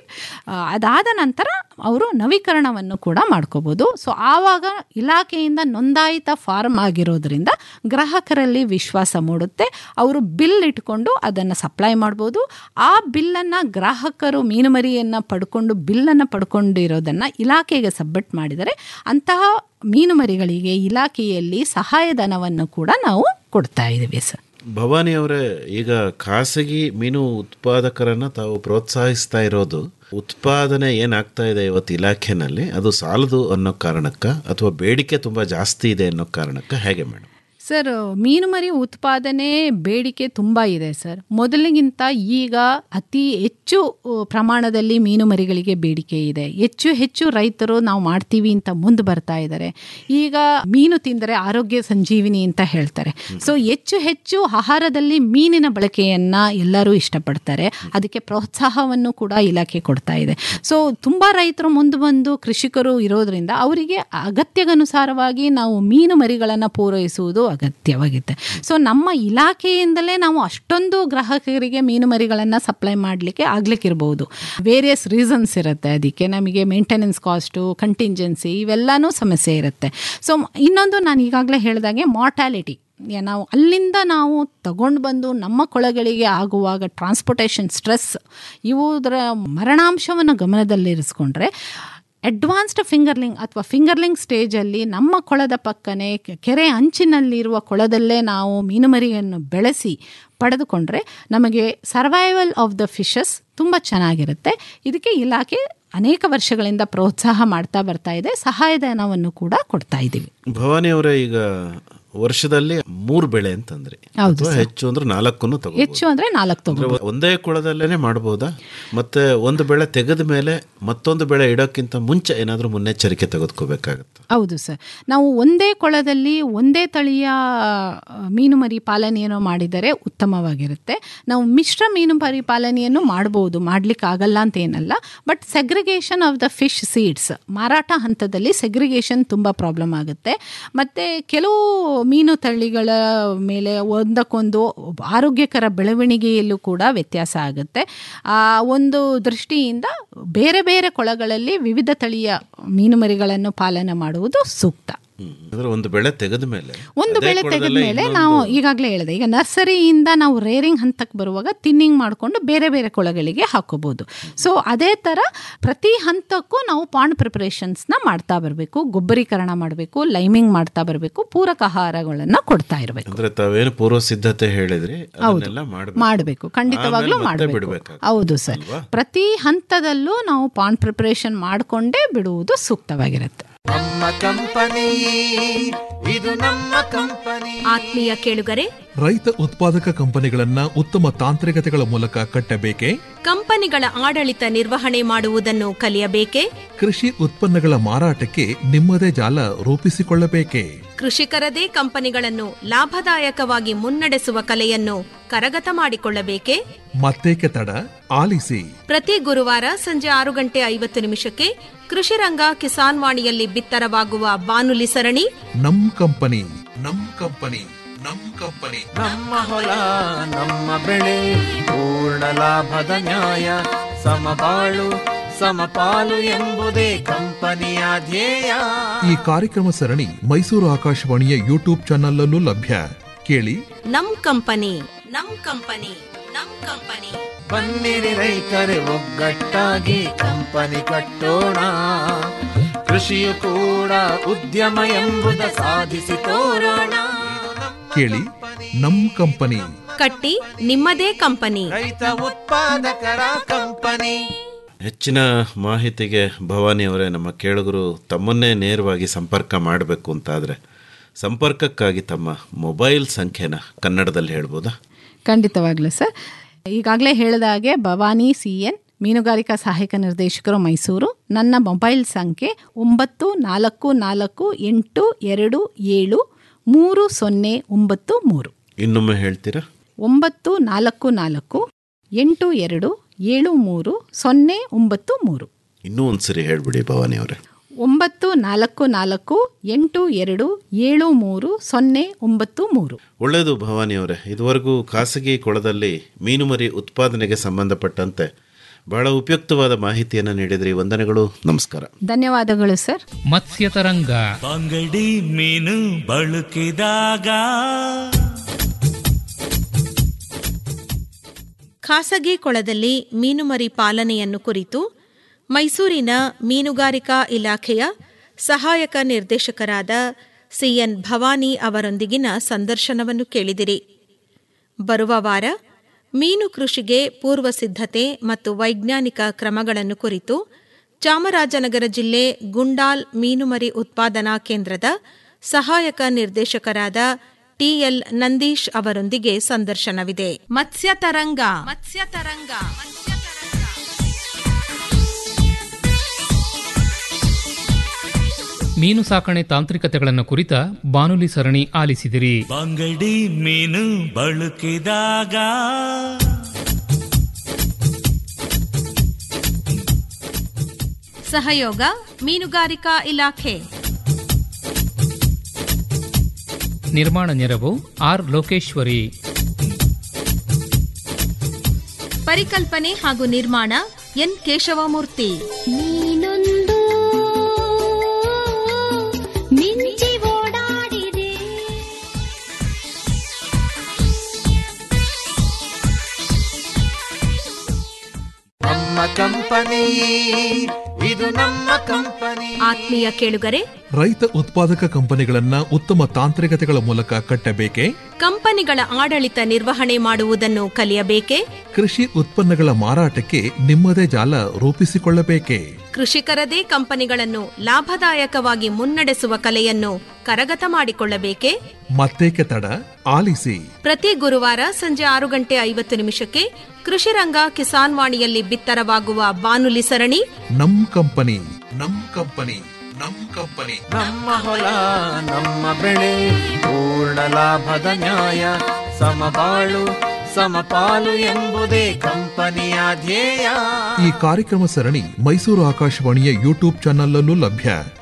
Speaker 11: ಅದಾದ ನಂತರ ಅವರು ನವೀಕರಣವನ್ನು ಕೂಡ ಮಾಡ್ಕೋಬೋದು ಸೊ ಆವಾಗ ಇಲಾಖೆಯಿಂದ ನೋಂದಾಯಿತ ಫಾರ್ಮ್ ಆಗಿರೋದ್ರಿಂದ ಗ್ರಾಹಕರಲ್ಲಿ ವಿಶ್ವಾಸ ಮೂಡುತ್ತೆ ಅವರು ಬಿಲ್ ಇಟ್ಕೊಂಡು ಅದನ್ನು ಸಪ್ಲೈ ಮಾಡ್ಬೋದು ಆ ಬಿಲ್ಲನ್ನು ಗ್ರಾಹಕರು ಮೀನುಮರಿಯನ್ನು ಪಡ್ಕೊಂಡು ಬಿಲ್ಲನ್ನು ಪಡ್ಕೊಂಡಿರೋದನ್ನು ಇಲಾಖೆಗೆ ಸಬ್ಮಿಟ್ ಮಾಡಿದರೆ ಅಂತಹ ಮೀನುಮರಿಗಳಿಗೆ ಇಲಾಖೆಯಲ್ಲಿ ಸಹಾಯಧನವನ್ನು ಕೂಡ ನಾವು ಕೊಡ್ತಾ ಇದ್ದೀವಿ ಸರ್
Speaker 10: ಭವಾನಿ ಅವರೇ ಈಗ ಖಾಸಗಿ ಮೀನು ಉತ್ಪಾದಕರನ್ನ ತಾವು ಪ್ರೋತ್ಸಾಹಿಸ್ತಾ ಇರೋದು ಉತ್ಪಾದನೆ ಏನಾಗ್ತಾ ಇದೆ ಇವತ್ತು ಇಲಾಖೆನಲ್ಲಿ ಅದು ಸಾಲದು ಅನ್ನೋ ಕಾರಣಕ್ಕ ಅಥವಾ ಬೇಡಿಕೆ ತುಂಬ ಜಾಸ್ತಿ ಇದೆ ಅನ್ನೋ ಕಾರಣಕ್ಕ ಹೇಗೆ ಮೇಡಮ್
Speaker 11: ಸರ್ ಮೀನುಮರಿ ಉತ್ಪಾದನೆ ಬೇಡಿಕೆ ತುಂಬ ಇದೆ ಸರ್ ಮೊದಲಿಗಿಂತ ಈಗ ಅತಿ ಹೆಚ್ಚು ಅ, ಪ್ರಮಾಣದಲ್ಲಿ ಮೀನುಮರಿಗಳಿಗೆ ಬೇಡಿಕೆ ಇದೆ ಹೆಚ್ಚು ಹೆಚ್ಚು ರೈತರು ನಾವು ಮಾಡ್ತೀವಿ ಅಂತ ಮುಂದೆ ಬರ್ತಾ ಇದ್ದಾರೆ ಈಗ ಮೀನು ತಿಂದರೆ ಆರೋಗ್ಯ ಸಂಜೀವಿನಿ ಅಂತ ಹೇಳ್ತಾರೆ ಸೊ ಹೆಚ್ಚು ಹೆಚ್ಚು ಆಹಾರದಲ್ಲಿ ಮೀನಿನ ಬಳಕೆಯನ್ನ ಎಲ್ಲರೂ ಇಷ್ಟಪಡ್ತಾರೆ ಅದಕ್ಕೆ ಪ್ರೋತ್ಸಾಹವನ್ನು ಕೂಡ ಇಲಾಖೆ ಕೊಡ್ತಾ ಇದೆ ಸೊ ತುಂಬ ರೈತರು ಮುಂದೆ ಬಂದು ಕೃಷಿಕರು ಇರೋದ್ರಿಂದ ಅವರಿಗೆ ಅಗತ್ಯಗನುಸಾರವಾಗಿ ನಾವು ಮೀನು ಮರಿಗಳನ್ನು ಪೂರೈಸುವುದು ಅಗತ್ಯವಾಗಿದೆ ಸೊ ನಮ್ಮ ಇಲಾಖೆಯಿಂದಲೇ ನಾವು ಅಷ್ಟೊಂದು ಗ್ರಾಹಕರಿಗೆ ಮೀನು ಮರಿಗಳನ್ನು ಸಪ್ಲೈ ಮಾಡಲಿಕ್ಕೆ ಆಗ್ಲಿಕ್ಕಿರ್ಬೋದು ವೇರಿಯಸ್ ರೀಸನ್ಸ್ ಇರುತ್ತೆ ಅದಕ್ಕೆ ನಮಗೆ ಮೇಂಟೆನೆನ್ಸ್ ಕಾಸ್ಟು ಕಂಟಿಂಜೆನ್ಸಿ ಇವೆಲ್ಲನೂ ಸಮಸ್ಯೆ ಇರುತ್ತೆ ಸೊ ಇನ್ನೊಂದು ನಾನು ಈಗಾಗಲೇ ಹೇಳಿದಾಗೆ ಮಾರ್ಟಾಲಿಟಿ ನಾವು ಅಲ್ಲಿಂದ ನಾವು ತಗೊಂಡು ಬಂದು ನಮ್ಮ ಕೊಳಗಳಿಗೆ ಆಗುವಾಗ ಟ್ರಾನ್ಸ್ಪೋರ್ಟೇಷನ್ ಸ್ಟ್ರೆಸ್ ಇವುದರ ಮರಣಾಂಶವನ್ನು ಗಮನದಲ್ಲಿರಿಸ್ಕೊಂಡ್ರೆ ಅಡ್ವಾನ್ಸ್ಡ್ ಫಿಂಗರ್ಲಿಂಗ್ ಅಥವಾ ಫಿಂಗರ್ಲಿಂಗ್ ಸ್ಟೇಜಲ್ಲಿ ನಮ್ಮ ಕೊಳದ ಪಕ್ಕನೆ ಕೆ- ಕೆರೆ ಅಂಚಿನಲ್ಲಿರುವ ಕೊಳದಲ್ಲೇ ನಾವು ಮೀನುಮರಿಯನ್ನು ಬೆಳೆಸಿ ಪಡೆದುಕೊಂಡ್ರೆ ನಮಗೆ ಸರ್ವೈವಲ್ ಆಫ್ ದ ಫಿಶಸ್ ತುಂಬ ಚೆನ್ನಾಗಿರುತ್ತೆ ಇದಕ್ಕೆ ಇಲಾಖೆ ಅನೇಕ ವರ್ಷಗಳಿಂದ ಪ್ರೋತ್ಸಾಹ ಮಾಡ್ತಾ ಬರ್ತಾ ಇದೆ ಸಹಾಯಧನವನ್ನು ಕೂಡ ಕೊಡ್ತಾ ಇದ್ದೀವಿ
Speaker 10: ಭವಾನಿ ಅವರೇ ಈಗ ವರ್ಷದಲ್ಲಿ ಮೂರು ಬೆಳೆ ಅಂತಂದ್ರಿ
Speaker 11: ಹೌದು
Speaker 10: ಅಥವಾ
Speaker 11: ಸರ್.
Speaker 10: ಹೆಚ್ಚು ಅಂದ್ರೆ ನಾಲ್ಕನ್ನು ತಗೋ
Speaker 11: ಹೆಚ್ಚು ಅಂದರೆ ನಾಲ್ಕು ತಗೋ
Speaker 10: ಒಂದೇ ಕುಳದಲ್ಲೇನೆ ಮಾಡ್ಬೋದಾ ಮತ್ತೆ ಒಂದು ಬೆಳೆ ತೆಗೆದ ಮೇಲೆ ಮತ್ತೊಂದು ಬೆಳೆ ಇಡೋಕ್ಕಿಂತ ಮುಂಚೆ ಏನಾದರೂ ಮುನ್ನೆಚ್ಚರಿಕೆ ತೆಗೆದುಕೋಬೇಕಾಗತ್ತೆ
Speaker 11: ಹೌದು ಸರ್ ನಾವು ಒಂದೇ ಕೊಳದಲ್ಲಿ ಒಂದೇ ತಳಿಯ ಆ, ಮೀನುಮರಿ ಪಾಲನೆಯನ್ನು ಮಾಡಿದರೆ ಉತ್ತಮವಾಗಿರುತ್ತೆ ನಾವು ಮಿಶ್ರ ಮೀನುಮರಿ ಪಾಲನೆಯನ್ನು ಮಾಡ್ಬೋದು ಮಾಡ್ಲಿಕ್ಕೆ ಆಗಲ್ಲ ಅಂತ ಏನಲ್ಲ but segregation of the fish seeds ಮಾರಾಟ ಹಂತದಲ್ಲಿ ಸೆಗ್ರಿಗೇಷನ್ ತುಂಬ ಪ್ರಾಬ್ಲಮ್ ಆಗುತ್ತೆ ಮತ್ತು ಕೆಲವು ಮೀನು ತಳಿಗಳ ಮೇಲೆ ಒಂದಕ್ಕೊಂದು ಆರೋಗ್ಯಕರ ಬೆಳವಣಿಗೆಯಲ್ಲೂ ಕೂಡ ವ್ಯತ್ಯಾಸ ಆಗುತ್ತೆ ಆ ಒಂದು ದೃಷ್ಟಿಯಿಂದ ಬೇರೆ ಬೇರೆ ಕೊಳಗಳಲ್ಲಿ ವಿವಿಧ ತಳಿಯ ಮೀನುಮರಿಗಳನ್ನು ಪಾಲನೆ ಮಾಡುವುದು ಸೂಕ್ತ
Speaker 10: ಅಂದ್ರೆ ಒಂದು ಬೆಳೆ ತೆಗೆದ ಮೇಲೆ
Speaker 11: ಒಂದು
Speaker 10: ಅದೇ
Speaker 11: ಬೆಳೆ ತೆಗೆದ
Speaker 10: ಕೊಳದಲ್ಲೇ
Speaker 11: ಮೇಲೆ
Speaker 10: ಇನ್ನೊಂದು-
Speaker 11: ನಾವು ಈಗಾಗಲೇ ಹೇಳಿದೆ ಈಗ ನರ್ಸರಿಯಿಂದ ನಾವು ರೇರಿಂಗ್ ಹಂತಕ್ಕೆ ಬರುವಾಗ ತಿನ್ನಿಂಗ್ ಮಾಡಿಕೊಂಡು ಬೇರೆ ಬೇರೆ ಕೊಳಗಳಿಗೆ ಹಾಕೋಬಹುದು ಸೊ ಅದೇ ಥರ ಪ್ರತಿ ಹಂತಕ್ಕೂ ನಾವು ಪಾಂಡ್ ಪ್ರಿಪರೇಷನ್ಸ್ನ ಮಾಡ್ತಾ ಬರಬೇಕು ಗೊಬ್ಬರೀಕರಣ ಮಾಡಬೇಕು ಲೈಮಿಂಗ್ ಮಾಡ್ತಾ ಬರಬೇಕು ಪೂರಕ ಆಹಾರಗಳನ್ನು ಕೊಡ್ತಾ ಇರಬೇಕು
Speaker 10: ಅಂದ್ರೆ ತಾವೇನು ಪೂರ್ವ ಸಿದ್ಧತೆ ಹೇಳಿದ್ರಿ
Speaker 11: ಹೌದು
Speaker 10: ಅದನ್ನೆಲ್ಲ ಮಾಡ್ಬೇಕು.
Speaker 11: ಮಾಡಬೇಕು ಖಂಡಿತವಾಗ್ಲೂ
Speaker 10: ಆಮೇಲೆ ಮತ್ತೆ
Speaker 11: ಮಾಡಬೇಕು
Speaker 10: ಬಿಡ್ಬೇಕಾಗುತ್ತೆ.
Speaker 11: ಹೌದು ಸರ್
Speaker 10: ಅಲ್ವಾ?
Speaker 11: ಪ್ರತಿ ಹಂತದಲ್ಲೂ ನಾವು ಪಾಂಡ್ ಪ್ರಿಪರೇಷನ್ ಮಾಡಿಕೊಂಡೇ ಬಿಡುವುದು ಸೂಕ್ತವಾಗಿರುತ್ತೆ
Speaker 12: ನಮ್ಮ ಕಂಪನಿ ಇದು ನಮ್ಮ ಕಂಪನಿ
Speaker 7: ಆತ್ಮೀಯ ಕೇಳುಗರೆ
Speaker 13: ರೈತ ಉತ್ಪಾದಕ ಕಂಪನಿಗಳನ್ನ ಉತ್ತಮ ತಾಂತ್ರಿಕತೆಗಳ ಮೂಲಕ ಕಟ್ಟಬೇಕೆ
Speaker 7: ಕಂಪನಿಗಳ ಆಡಳಿತ ನಿರ್ವಹಣೆ ಮಾಡುವುದನ್ನು ಕಲಿಯಬೇಕೇ
Speaker 13: ಕೃಷಿ ಉತ್ಪನ್ನಗಳ ಮಾರಾಟಕ್ಕೆ ನಿಮ್ಮದೇ ಜಾಲ ರೂಪಿಸಿಕೊಳ್ಳಬೇಕೆ
Speaker 7: ಕೃಷಿಕರದೇ ಕಂಪನಿಗಳನ್ನು ಲಾಭದಾಯಕವಾಗಿ ಮುನ್ನಡೆಸುವ ಕಲೆಯನ್ನು ಕರಗತ ಮಾಡಿಕೊಳ್ಳಬೇಕೇ
Speaker 13: ಮತ್ತೇಕೆ ತಡ ಆಲಿಸಿ
Speaker 7: ಪ್ರತಿ ಗುರುವಾರ ಸಂಜೆ ಆರು ಗಂಟೆ ಐವತ್ತು ನಿಮಿಷಕ್ಕೆ ಕೃಷಿರಂಗ ಕಿಸಾನ್ ವಾಣಿಯಲ್ಲಿ ಬಿತ್ತರವಾಗುವ ಬಾನುಲಿ ಸರಣಿ
Speaker 13: ನಮ್ ಕಂಪನಿ ನಮ್ ಕಂಪನಿ ನಮ್ ಕಂಪನಿ
Speaker 12: ನಮ್ಮ ಹೊಲ ನಮ್ಮ ಬೆಳೆ ಪೂರ್ಣ ಲಾಭದ ನ್ಯಾಯ ಸಮಬಾಳು ಸಮಪಾಲು ಎಂಬುದೇ ಕಂಪನಿಯ ಧ್ಯೇಯ
Speaker 13: ಈ ಕಾರ್ಯಕ್ರಮ ಸರಣಿ ಮೈಸೂರು ಆಕಾಶವಾಣಿಯ ಯೂಟ್ಯೂಬ್ ಚಾನಲ್ಲೂ ಲಭ್ಯ ಕೇಳಿ
Speaker 7: ನಮ್ ಕಂಪನಿ ನಮ್ ಕಂಪನಿ ನಮ್ ಕಂಪನಿ
Speaker 12: ಬನ್ನಿರಿ ರೈತರೆ ಒಗ್ಗಟ್ಟಾಗಿ ಕಂಪನಿ ಕಟ್ಟೋಣ ಕೃಷಿಯು ಕೂಡ ಉದ್ಯಮ ಎಂಬುದ ಸಾಧಿಸಿ ತೋರೋಣ
Speaker 13: ಕೇಳಿ ನಮ್ ಕಂಪನಿ
Speaker 7: ಕಟ್ಟಿ ನಿಮ್ಮದೇ ಕಂಪನಿ
Speaker 12: ರೈತ ಉತ್ಪಾದಕರ ಕಂಪನಿ
Speaker 10: ಹೆಚ್ಚಿನ ಮಾಹಿತಿಗೆ ಭವಾನಿ ಅವರೇ ನಮ್ಮ ಕೇಳುಗರು ತಮ್ಮನ್ನೇ ನೇರವಾಗಿ ಸಂಪರ್ಕ ಮಾಡಬೇಕು ಅಂತಾದರೆ ಸಂಪರ್ಕಕ್ಕಾಗಿ ತಮ್ಮ ಮೊಬೈಲ್ ಸಂಖ್ಯೆನ ಕನ್ನಡದಲ್ಲಿ ಹೇಳ್ಬೋದಾ
Speaker 11: ಖಂಡಿತವಾಗ್ಲೂ ಸರ್ ಈಗಾಗಲೇ ಹೇಳಿದ ಹಾಗೆ ಭವಾನಿ ಸಿ ಎನ್ ಮೀನುಗಾರಿಕಾ ಸಹಾಯಕ ನಿರ್ದೇಶಕರು ಮೈಸೂರು ನನ್ನ ಮೊಬೈಲ್ ಸಂಖ್ಯೆ ಒಂಬತ್ತು ನಾಲ್ಕು ನಾಲ್ಕು ಎಂಟು ಎರಡು ಏಳು ಮೂರು ಸೊನ್ನೆ ಒಂಬತ್ತು ಮೂರು
Speaker 10: ಇನ್ನೊಮ್ಮೆ ಹೇಳ್ತೀರಾ
Speaker 11: ಒಂಬತ್ತು ನಾಲ್ಕು ನಾಲ್ಕು ಎಂಟು ಎರಡು ಏಳು ಮೂರು ಸೊನ್ನೆ ಒಂಬತ್ತು ಮೂರು
Speaker 10: ಇನ್ನೂ ಒಂದ್ಸರಿ ಹೇಳ್ಬಿಡಿ ಭವಾನಿ ಅವರೇ
Speaker 11: ಒಂಬತ್ತು ನಾಲ್ಕು ನಾಲ್ಕು ಎಂಟು ಎರಡು ಏಳು ಮೂರು ಸೊನ್ನೆ ಒಂಬತ್ತು ಮೂರು
Speaker 10: ಒಳ್ಳೆಯದು ಭವಾನಿ ಅವರೇ ಇದುವರೆಗೂ ಖಾಸಗಿ ಕೊಳದಲ್ಲಿ ಮೀನುಮರಿ ಉತ್ಪಾದನೆಗೆ ಸಂಬಂಧಪಟ್ಟಂತೆ ಬಹಳ ಉಪಯುಕ್ತವಾದ ಮಾಹಿತಿಯನ್ನು ನೀಡಿದ್ರಿ ವಂದನೆಗಳು ನಮಸ್ಕಾರ
Speaker 11: ಧನ್ಯವಾದಗಳು ಸರ್
Speaker 8: ಮತ್ಸ್ಯತರಂಗ
Speaker 9: ಬಂಗಡಿ ಮೀನು ಬಳುಕಿದಾಗ
Speaker 7: ಖಾಸಗಿ ಕೊಳದಲ್ಲಿ ಮೀನುಮರಿ ಪಾಲನೆಯನ್ನು ಕುರಿತು ಮೈಸೂರಿನ ಮೀನುಗಾರಿಕಾ ಇಲಾಖೆಯ ಸಹಾಯಕ ನಿರ್ದೇಶಕರಾದ ಸಿಎನ್ ಭವಾನಿ ಅವರೊಂದಿಗಿನ ಸಂದರ್ಶನವನ್ನು ಕೇಳಿದಿರಿ ಬರುವ ವಾರ ಮೀನು ಕೃಷಿಗೆ ಪೂರ್ವ ಸಿದ್ಧತೆ ಮತ್ತು ವೈಜ್ಞಾನಿಕ ಕ್ರಮಗಳನ್ನು ಕುರಿತು ಚಾಮರಾಜನಗರ ಜಿಲ್ಲೆ ಗುಂಡಾಲ್ ಮೀನುಮರಿ ಉತ್ಪಾದನಾ ಕೇಂದ್ರದ ಸಹಾಯಕ ನಿರ್ದೇಶಕರಾದ ಟಿಎಲ್ ನಂದೀಶ್ ಅವರೊಂದಿಗೆ ಸಂದರ್ಶನವಿದೆ ಮತ್ಸ್ಯ ತರಂಗ ಮತ್ಸ್ಯ ತರಂಗ
Speaker 8: ಮೀನು ಸಾಕಣೆ ತಾಂತ್ರಿಕತೆಗಳನ್ನು ಕುರಿತ ಬಾನುಲಿ ಸರಣಿ ಆಲಿಸಿದಿರಿ
Speaker 9: ಬಂಗಡಿ ಮೀನು ಬಳಕಿದಾಗ
Speaker 7: ಸಹಯೋಗ ಮೀನುಗಾರಿಕಾ ಇಲಾಖೆ
Speaker 8: ನಿರ್ಮಾಣ ನೆರವು ಆರ್ ಲೋಕೇಶ್ವರಿ
Speaker 7: ಪರಿಕಲ್ಪನೆ ಹಾಗೂ ನಿರ್ಮಾಣ ಎನ್ ಕೇಶವಮೂರ್ತಿ
Speaker 14: ನೀನೊಂದು ಮಿಂಚಿ ಓಡಾಡಿದೆ
Speaker 12: ನಮ್ಮ ಕಂಪನಿ ಇದು ನಮ್ಮ ಕಂಪನಿ
Speaker 7: ಆತ್ಮೀಯ ಕೇಳುಗರೆ
Speaker 13: ರೈತ ಉತ್ಪಾದಕ ಕಂಪನಿಗಳನ್ನ ಉತ್ತಮ ತಾಂತ್ರಿಕತೆಗಳ ಮೂಲಕ ಕಟ್ಟಬೇಕೆ
Speaker 7: ಕಂಪನಿಗಳ ಆಡಳಿತ ನಿರ್ವಹಣೆ ಮಾಡುವುದನ್ನು ಕಲಿಯಬೇಕೆ
Speaker 13: ಕೃಷಿ ಉತ್ಪನ್ನಗಳ ಮಾರಾಟಕ್ಕೆ ನಿಮ್ಮದೇ ಜಾಲ ರೂಪಿಸಿಕೊಳ್ಳಬೇಕೆ
Speaker 7: ಕೃಷಿಕರದೇ ಕಂಪನಿಗಳನ್ನು ಲಾಭದಾಯಕವಾಗಿ ಮುನ್ನಡೆಸುವ ಕಲೆಯನ್ನು ಕರಗತ ಮಾಡಿಕೊಳ್ಳಬೇಕೆ
Speaker 13: ಮತ್ತೇಕೆ ತಡ ಆಲಿಸಿ
Speaker 7: ಪ್ರತಿ ಗುರುವಾರ ಸಂಜೆ ಆರು ಗಂಟೆ ಐವತ್ತು ನಿಮಿಷಕ್ಕೆ ಕೃಷಿರಂಗ ಕಿಸಾನ್ ವಾಣಿಯಲ್ಲಿ ಬಿತ್ತರವಾಗುವ ಬಾನುಲಿ ಸರಣಿ
Speaker 13: ನಮ್ ಕಂಪನಿ ನಮ್ ಕಂಪನಿ ನಮ್ ಕಂಪನಿ
Speaker 12: ನಮ್ಮ ಹೊಲ ನಮ್ಮ ಬೆಳೆ ಪೂರ್ಣ ಲಾಭದ ನ್ಯಾಯ ಸಮಬಾಳು ಸಮಪಾಲು ಎಂಬುದೇ ಕಂಪನಿಯ ಧ್ಯೇಯ
Speaker 13: ಈ ಕಾರ್ಯಕ್ರಮ ಸರಣಿ ಮೈಸೂರು ಆಕಾಶವಾಣಿಯ ಯೂಟ್ಯೂಬ್ ಚಾನಲ್ ಅಲ್ಲೂ ಲಭ್ಯ